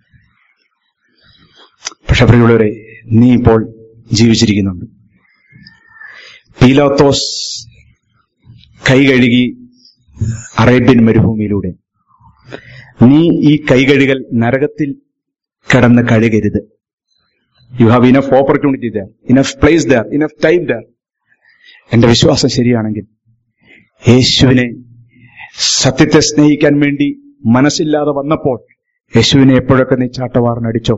പക്ഷെ പ്രിയമുള്ളവരെ നീ ഇപ്പോൾ ജീവിച്ചിരിക്കുന്നുണ്ട് പീലാത്തോസ് കൈ കഴുകി അറേബ്യൻ മരുഭൂമിയിലൂടെ നീ ഈ കൈ കഴുകൽ നരകത്തിൽ കിടന്ന് കഴുകരുത് you have enough opportunity there enough place there enough time there എന്റെ വിശ്വാസം ശരിയാണെങ്കിൽ യേശുവിനെ സത്യത്തെ സ്നേഹിക്കാൻ വേണ്ടി മനസ്സില്ലാതെ വന്നപ്പോൾ യേശുവിനെ എപ്പോഴൊക്കെ നീ ചാട്ടവാറിനടിച്ചോ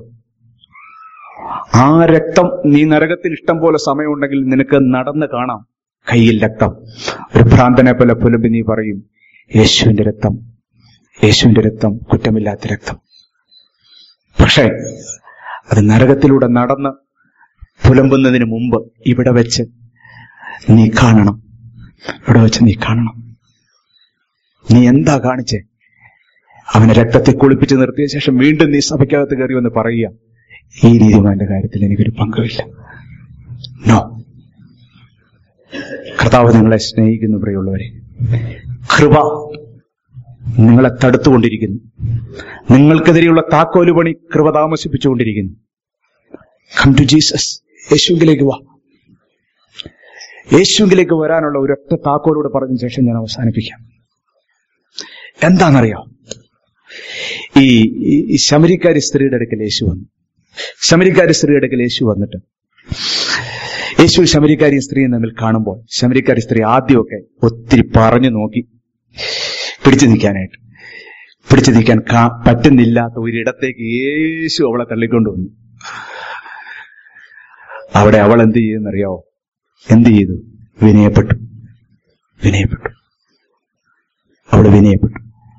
ആ രക്തം നീ നരകത്തിൽ ഇഷ്ടം പോലെ സമയമുണ്ടെങ്കിൽ നിനക്ക് നടന്ന് കാണാം കയ്യിൽ രക്തം ഒരു ഭ്രാന്തനെ പോലെ പുലമ്പി നീ പറയും യേശുവിന്റെ രക്തം യേശുവിന്റെ രക്തം കുറ്റമില്ലാത്ത രക്തം പക്ഷേ അത് നരകത്തിലൂടെ നടന്ന് പുലമ്പുന്നതിന് മുമ്പ് ഇവിടെ വെച്ച് നീ കാണണം ഇവിടെ വെച്ച് നീ കാണണം നീ എന്താ കാണിച്ചേ അവനെ രക്തത്തിൽ കുളിപ്പിച്ച് നിർത്തിയ ശേഷം വീണ്ടും നീ സഭയ്ക്കകത്ത് കയറി വന്ന് പറയുക ഈ നീതിമാന്റെ കാര്യത്തിൽ എനിക്കൊരു പങ്കുമില്ല നോ കർത്താവ് നിങ്ങളെ സ്നേഹിക്കുന്നു പ്രിയമുള്ളവരെ കൃപ നിങ്ങളെ തടുത്തുകൊണ്ടിരിക്കുന്നു നിങ്ങൾക്കെതിരെയുള്ള താക്കോല് പണി കൃപ താമസിപ്പിച്ചുകൊണ്ടിരിക്കുന്നു കം ടു ജീസസ് യേശുവിലേക്ക് വാ യേശുവിലേക്ക് വരാനുള്ള ഒരൊറ്റ താക്കോലോട് പറഞ്ഞ ശേഷം ഞാൻ അവസാനിപ്പിക്കാം എന്താണെന്നറിയോ ഈ ഈ- ഈ ശമരിക്കാരി സ്ത്രീയുടെ അടുക്കൽ യേശു വന്നു ശമരിക്കാരി സ്ത്രീയുടെ അടുക്കൽ യേശു വന്നിട്ട് യേശു ശമരിക്കാരി സ്ത്രീയും തമ്മിൽ കാണുമ്പോൾ ശമരിക്കാരി സ്ത്രീ ആദ്യമൊക്കെ ഒത്തിരി പറഞ്ഞു നോക്കി പിടിച്ചു നിൽക്കാനായിട്ട് പിടിച്ചു നിൽക്കാൻ കാ- പറ്റുന്നില്ലാത്ത ഒരിടത്തേക്ക് യേശു അവളെ തള്ളിക്കൊണ്ടുവന്നു അവിടെ അവൾ എന്ത് ചെയ്യുന്നറിയാവോ എന്ത് ചെയ്തു വിനയപ്പെട്ടു വിനയപ്പെട്ടു അവൾ വിനയപ്പെട്ടു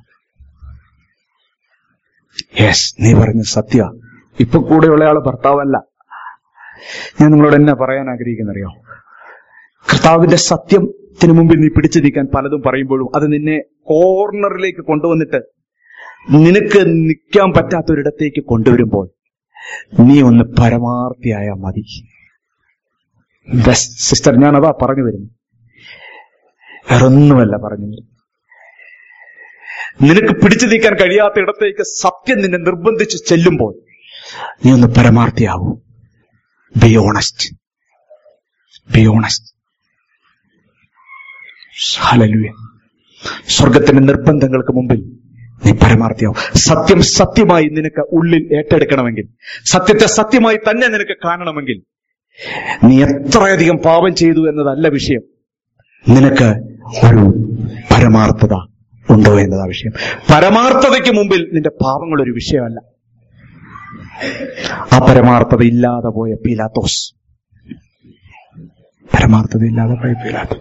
യെസ് നീ പറഞ്ഞ സത്യ ഇപ്പൊ കൂടെയുള്ള ആള് ഭർത്താവല്ല ഞാൻ നിങ്ങളോട് എന്നാ പറയാൻ ആഗ്രഹിക്കുന്നറിയോ കർത്താവിന്റെ സത്യത്തിന് മുമ്പിൽ നീ പിടിച്ചു നിൽക്കാൻ പലതും പറയുമ്പോഴും അത് നിന്നെ കോർണറിലേക്ക് കൊണ്ടുവന്നിട്ട് നിനക്ക് നിൽക്കാൻ പറ്റാത്തൊരിടത്തേക്ക് കൊണ്ടുവരുമ്പോൾ നീ ഒന്ന് പരമാർത്ഥിയായാൽ മതി ബസ് സിസ്റ്റർ ഞാൻ അതാ പറഞ്ഞു വരുന്നു വേറൊന്നുമല്ല പറഞ്ഞു വരുന്നു നിനക്ക് പിടിച്ചു നീക്കാൻ കഴിയാത്ത ഇടത്തേക്ക് സത്യം നിന്നെ നിർബന്ധിച്ച് ചെല്ലുമ്പോൾ നീ ഒന്ന് പരമാർത്ഥിയാവൂ be honest be honest hallelujah സ്വർഗത്തിന്റെ നിർബന്ധങ്ങൾക്ക് മുമ്പിൽ നീ പരമാർത്ഥിയാവും സത്യം സത്യമായി നിനക്ക് ഉള്ളിൽ ഏറ്റെടുക്കണമെങ്കിൽ സത്യത്തെ സത്യമായി തന്നെ നിനക്ക് കാണണമെങ്കിൽ നീ എത്രയധികം പാപം ചെയ്തു എന്നതല്ല വിഷയം നിനക്ക് ഒരു പരമാർത്ഥത ഉണ്ടോ എന്നതാ വിഷയം പരമാർത്ഥതയ്ക്ക് മുമ്പിൽ നിന്റെ പാപങ്ങൾ ഒരു വിഷയമല്ല ആ പരമാർത്ഥത ഇല്ലാതെ പോയ പീലാത്തോസ് പരമാർത്ഥത ഇല്ലാതെ പോയ പീലാത്തോസ്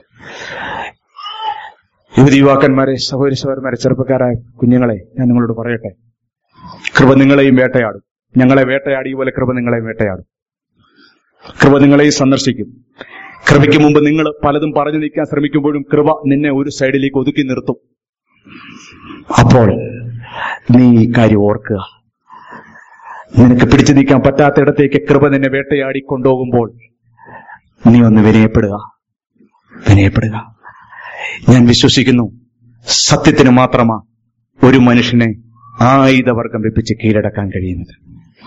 യുവതി യുവാക്കന്മാരെ സഹോദരി സഹോദരന്മാരെ ചെറുപ്പക്കാരായ കുഞ്ഞുങ്ങളെ ഞാൻ നിങ്ങളോട് പറയട്ടെ കൃപ നിങ്ങളെയും വേട്ടയാടും ഞങ്ങളെ വേട്ടയാടിയ പോലെ കൃപ നിങ്ങളെയും വേട്ടയാടും കൃപ നിങ്ങളെയും സന്ദർശിക്കും കൃപയ്ക്ക് മുമ്പ് നിങ്ങൾ പലതും പറഞ്ഞു നിൽക്കാൻ ശ്രമിക്കുമ്പോഴും കൃപ നിന്നെ ഒരു സൈഡിലേക്ക് ഒതുക്കി നിർത്തും അപ്പോൾ നീ ഈ കാര്യം ഓർക്കുക നിനക്ക് പിടിച്ചു നിൽക്കാൻ പറ്റാത്തിടത്തേക്ക് കൃപ നിന്നെ വേട്ടയാടി കൊണ്ടുപോകുമ്പോൾ നീ ഒന്ന് വിനയപ്പെടുക വിനയപ്പെടുക ഞാൻ വിശ്വസിക്കുന്നു സത്യത്തിന് മാത്രമാ ഒരു മനുഷ്യനെ ആയുധവർഗം വെപ്പിച്ച് കീഴടക്കാൻ കഴിയുന്നത്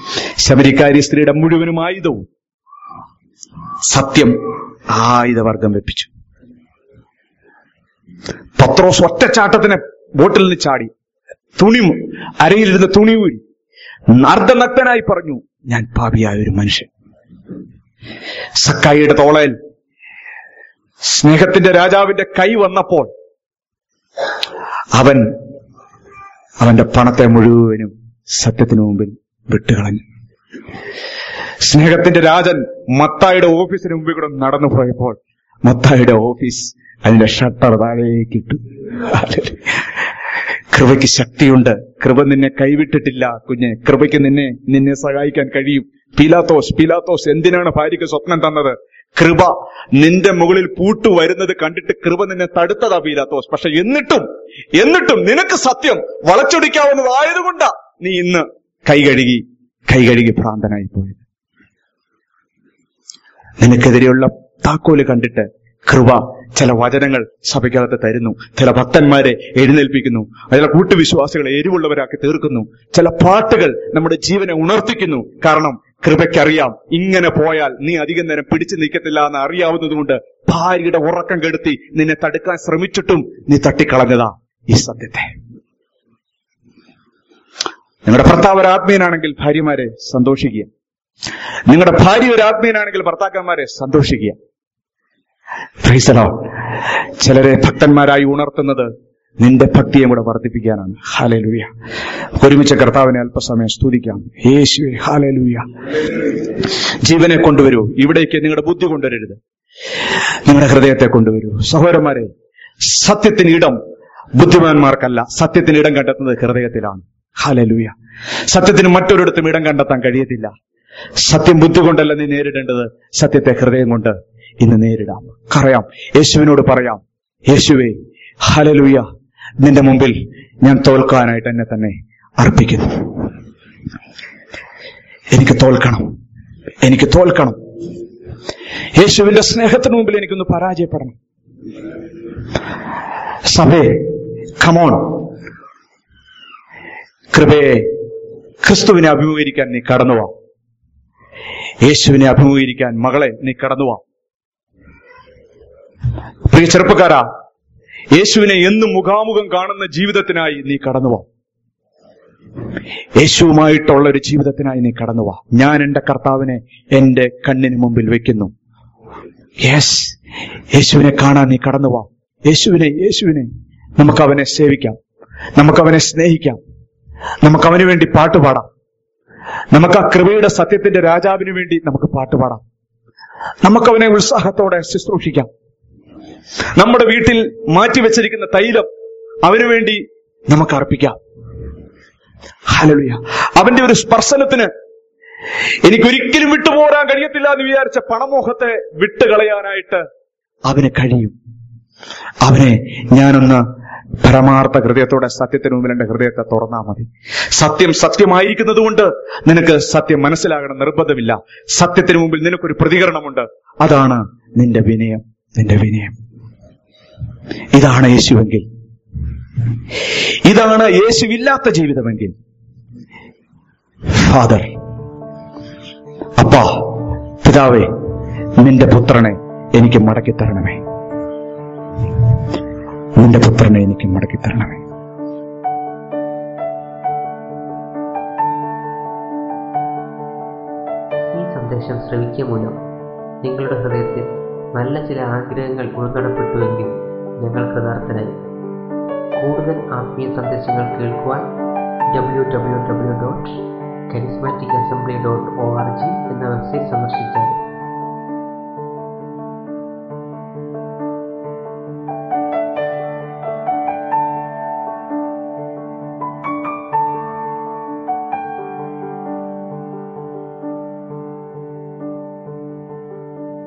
ശബരിക്കാരി സ്ത്രീയുടെ മുഴുവനും ആയുധവും സത്യം ആയുധവർഗം വെപ്പിച്ചു പത്രോസ് ഒറ്റച്ചാട്ടത്തിന് ബോട്ടിൽ നിന്ന് ചാടി തുണി മു- അരയിലിരുന്ന തുണി ഊരി അർദ്ധനഗ്നനായി പറഞ്ഞു ഞാൻ പാപിയായ ഒരു മനുഷ്യൻ സക്കായിയുടെ തോളയിൽ സ്നേഹത്തിന്റെ രാജാവിന്റെ കൈ വന്നപ്പോൾ അവൻ അവന്റെ പണത്തെ മുഴുവനും സത്യത്തിനു മുമ്പിൽ വിട്ടുകളഞ്ഞു സ്നേഹത്തിന്റെ രാജൻ മത്തായുടെ ഓഫീസിന് മുമ്പിൽ കൂടെ നടന്നു പോയപ്പോൾ മത്തായുടെ ഓഫീസ് അതിന്റെ ഷട്ടർ താഴേക്ക് ഇട്ടു കൃപയ്ക്ക് ശക്തിയുണ്ട് കൃപ നിന്നെ കൈവിട്ടിട്ടില്ല കുഞ്ഞെ കൃപയ്ക്ക് നിന്നെ നിന്നെ സഹായിക്കാൻ കഴിയും പീലാത്തോസ് പീലാത്തോസ് എന്തിനാണ് ഭാര്യയ്ക്ക് സ്വപ്നം തന്നത് കൃപ നിന്റെ മുകളിൽ പൂട്ടു വരുന്നത് കണ്ടിട്ട് കൃപ നിന്നെ തടുത്തതാ പീലാത്തോസ് പക്ഷെ എന്നിട്ടും എന്നിട്ടും നിനക്ക് സത്യം വളച്ചൊടിക്കാവുന്നതായതുകൊണ്ടാ നീ ഇന്ന് കൈ കഴുകി കൈ കഴുകി ഭ്രാന്തനായി പോയത് നിനക്കെതിരെയുള്ള താക്കോല് കണ്ടിട്ട് കൃപ ചില വചനങ്ങൾ സഭയ്ക്കകത്ത് തരുന്നു ചില ഭക്തന്മാരെ എഴുന്നേൽപ്പിക്കുന്നു ചില കൂട്ടുവിശ്വാസികളെ എരിവുള്ളവരാക്കി തീർക്കുന്നു ചില പാട്ടുകൾ നമ്മുടെ ജീവനെ ഉണർത്തിക്കുന്നു കാരണം കൃപയ്ക്കറിയാം ഇങ്ങനെ പോയാൽ നീ അധികം നേരം പിടിച്ചു നിൽക്കത്തില്ല എന്ന് അറിയാവുന്നതുകൊണ്ട് ഭാര്യയുടെ ഉറക്കം കെടുത്തി നിന്നെ തടുക്കാൻ ശ്രമിച്ചിട്ടും നീ തട്ടിക്കളഞ്ഞതാ ഈ സത്യത്തെ നിങ്ങളുടെ ഭർത്താവ് ഒരു ആത്മീയനാണെങ്കിൽ ഭാര്യമാരെ സന്തോഷിക്കുക നിങ്ങളുടെ ഭാര്യ ഒരു ആത്മീയനാണെങ്കിൽ ഭർത്താക്കന്മാരെ സന്തോഷിക്കുക Praise the Lord. ചിലരെ ഭക്തന്മാരായി ഉണർത്തുന്നത് നിന്റെ ഭക്തിയെ കൂടെ വർദ്ധിപ്പിക്കാനാണ് ഹാലലൂയ ഒരുമിച്ച് കർത്താവിനെ അല്പസമയം സ്തുതിക്കാം യേശുവെ ഹാലലൂയ ജീവനെ കൊണ്ടുവരൂ ഇവിടേക്ക് നിങ്ങളുടെ ബുദ്ധി കൊണ്ടുവരരുത് നിങ്ങളുടെ ഹൃദയത്തെ കൊണ്ടുവരൂ സഹോദരന്മാരെ സത്യത്തിന് ഇടം ബുദ്ധിമാന്മാർക്കല്ല സത്യത്തിന് ഇടം കണ്ടെത്തുന്നത് ഹൃദയത്തിലാണ് ഹാലലൂയ സത്യത്തിന് മറ്റൊരിടത്തും ഇടം കണ്ടെത്താൻ കഴിയത്തില്ല സത്യം ബുദ്ധി കൊണ്ടല്ല നീ നേരിടേണ്ടത് സത്യത്തെ ഹൃദയം കൊണ്ട് ഇന്ന് നേരിടാം പറയാം യേശുവിനോട് പറയാം യേശുവേ ഹലലൂയ നിന്റെ മുമ്പിൽ ഞാൻ തോൽക്കാനായിട്ട് എന്നെ തന്നെ അർപ്പിക്കുന്നു എനിക്ക് തോൽക്കണം എനിക്ക് തോൽക്കണം യേശുവിന്റെ സ്നേഹത്തിന് മുമ്പിൽ എനിക്കൊന്ന് പരാജയപ്പെടണം സഭേ കമോൺ കൃപയെ ക്രിസ്തുവിനെ അഭിമുഖീകരിക്കാൻ നീ കടന്നുവാ യേശുവിനെ അഭിമുഖീകരിക്കാൻ മകളെ നീ കടന്നുവാ പ്രിയ ചെറുപ്പക്കാരാ യേശുവിനെ എന്നും മുഖാമുഖം കാണുന്ന ജീവിതത്തിനായി നീ കടന്നുവാ യേശുവുമായിട്ടുള്ള ഒരു ജീവിതത്തിനായി നീ കടന്നുവാ ഞാൻ എന്റെ കർത്താവിനെ എന്റെ കണ്ണിന് മുമ്പിൽ വെക്കുന്നു യെസ് യേശുവിനെ കാണാൻ നീ കടന്നുവാ യേശുവിനെ യേശുവിനെ നമുക്ക് അവനെ സേവിക്കാം നമുക്ക് അവനെ സ്നേഹിക്കാം നമുക്ക് അവന് വേണ്ടി പാട്ടുപാടാം നമുക്ക് ആ കൃപയുടെ സത്യത്തിന്റെ രാജാവിന് വേണ്ടി നമുക്ക് പാട്ടുപാടാം നമുക്ക് അവനെ ഉത്സാഹത്തോടെ ശുശ്രൂഷിക്കാം നമ്മുടെ വീട്ടിൽ മാറ്റിവെച്ചിരിക്കുന്ന തൈലം അവന് വേണ്ടി നമുക്ക് അർപ്പിക്കാം ഹല്ലേലൂയ അവന്റെ ഒരു സ്പർശനത്തിന് എനിക്കൊരിക്കലും വിട്ടുപോരാൻ കഴിയത്തില്ല എന്ന് വിചാരിച്ച പണമോഹത്തെ വിട്ടുകളയാനായിട്ട് അവന് കഴിയും അവനെ ഞാനൊന്ന് പരമാർത്ഥ ഹൃദയത്തോടെ സത്യത്തിന് മുമ്പിൽ എന്റെ ഹൃദയത്തെ തുറന്നാ മതി സത്യം സത്യമായിരിക്കുന്നത് കൊണ്ട് നിനക്ക് സത്യം മനസ്സിലാകണം നിർബന്ധമില്ല സത്യത്തിന് മുമ്പിൽ നിനക്കൊരു പ്രതികരണമുണ്ട് അതാണ് നിന്റെ വിനയം നിന്റെ വിനയം ഇതാണ് യേശുവെങ്കിൽ ഇതാണ് യേശുവില്ലാത്ത ജീവിതമെങ്കിൽ ഫാദർ അപ്പാ പിതാവേ നിന്റെ പുത്രനെ എനിക്ക് മടക്കി തരണമേ നിന്റെ പുത്രനെ എനിക്ക് മടക്കി തരണമേ ഈ സന്ദേശം ശ്രവിക്കുക മൂലം നിങ്ങളുടെ ഹൃദയത്തിൽ നല്ല ചില ആഗ്രഹങ്ങൾ ഉൾനടപ്പെട്ടുവെങ്കിൽ ഞങ്ങൾ കൃതാർത്ഥരായി കൂടുതൽ ആത്മീയ സന്ദേശങ്ങൾ കേൾക്കുവാൻ W W W dot charismatic assembly dot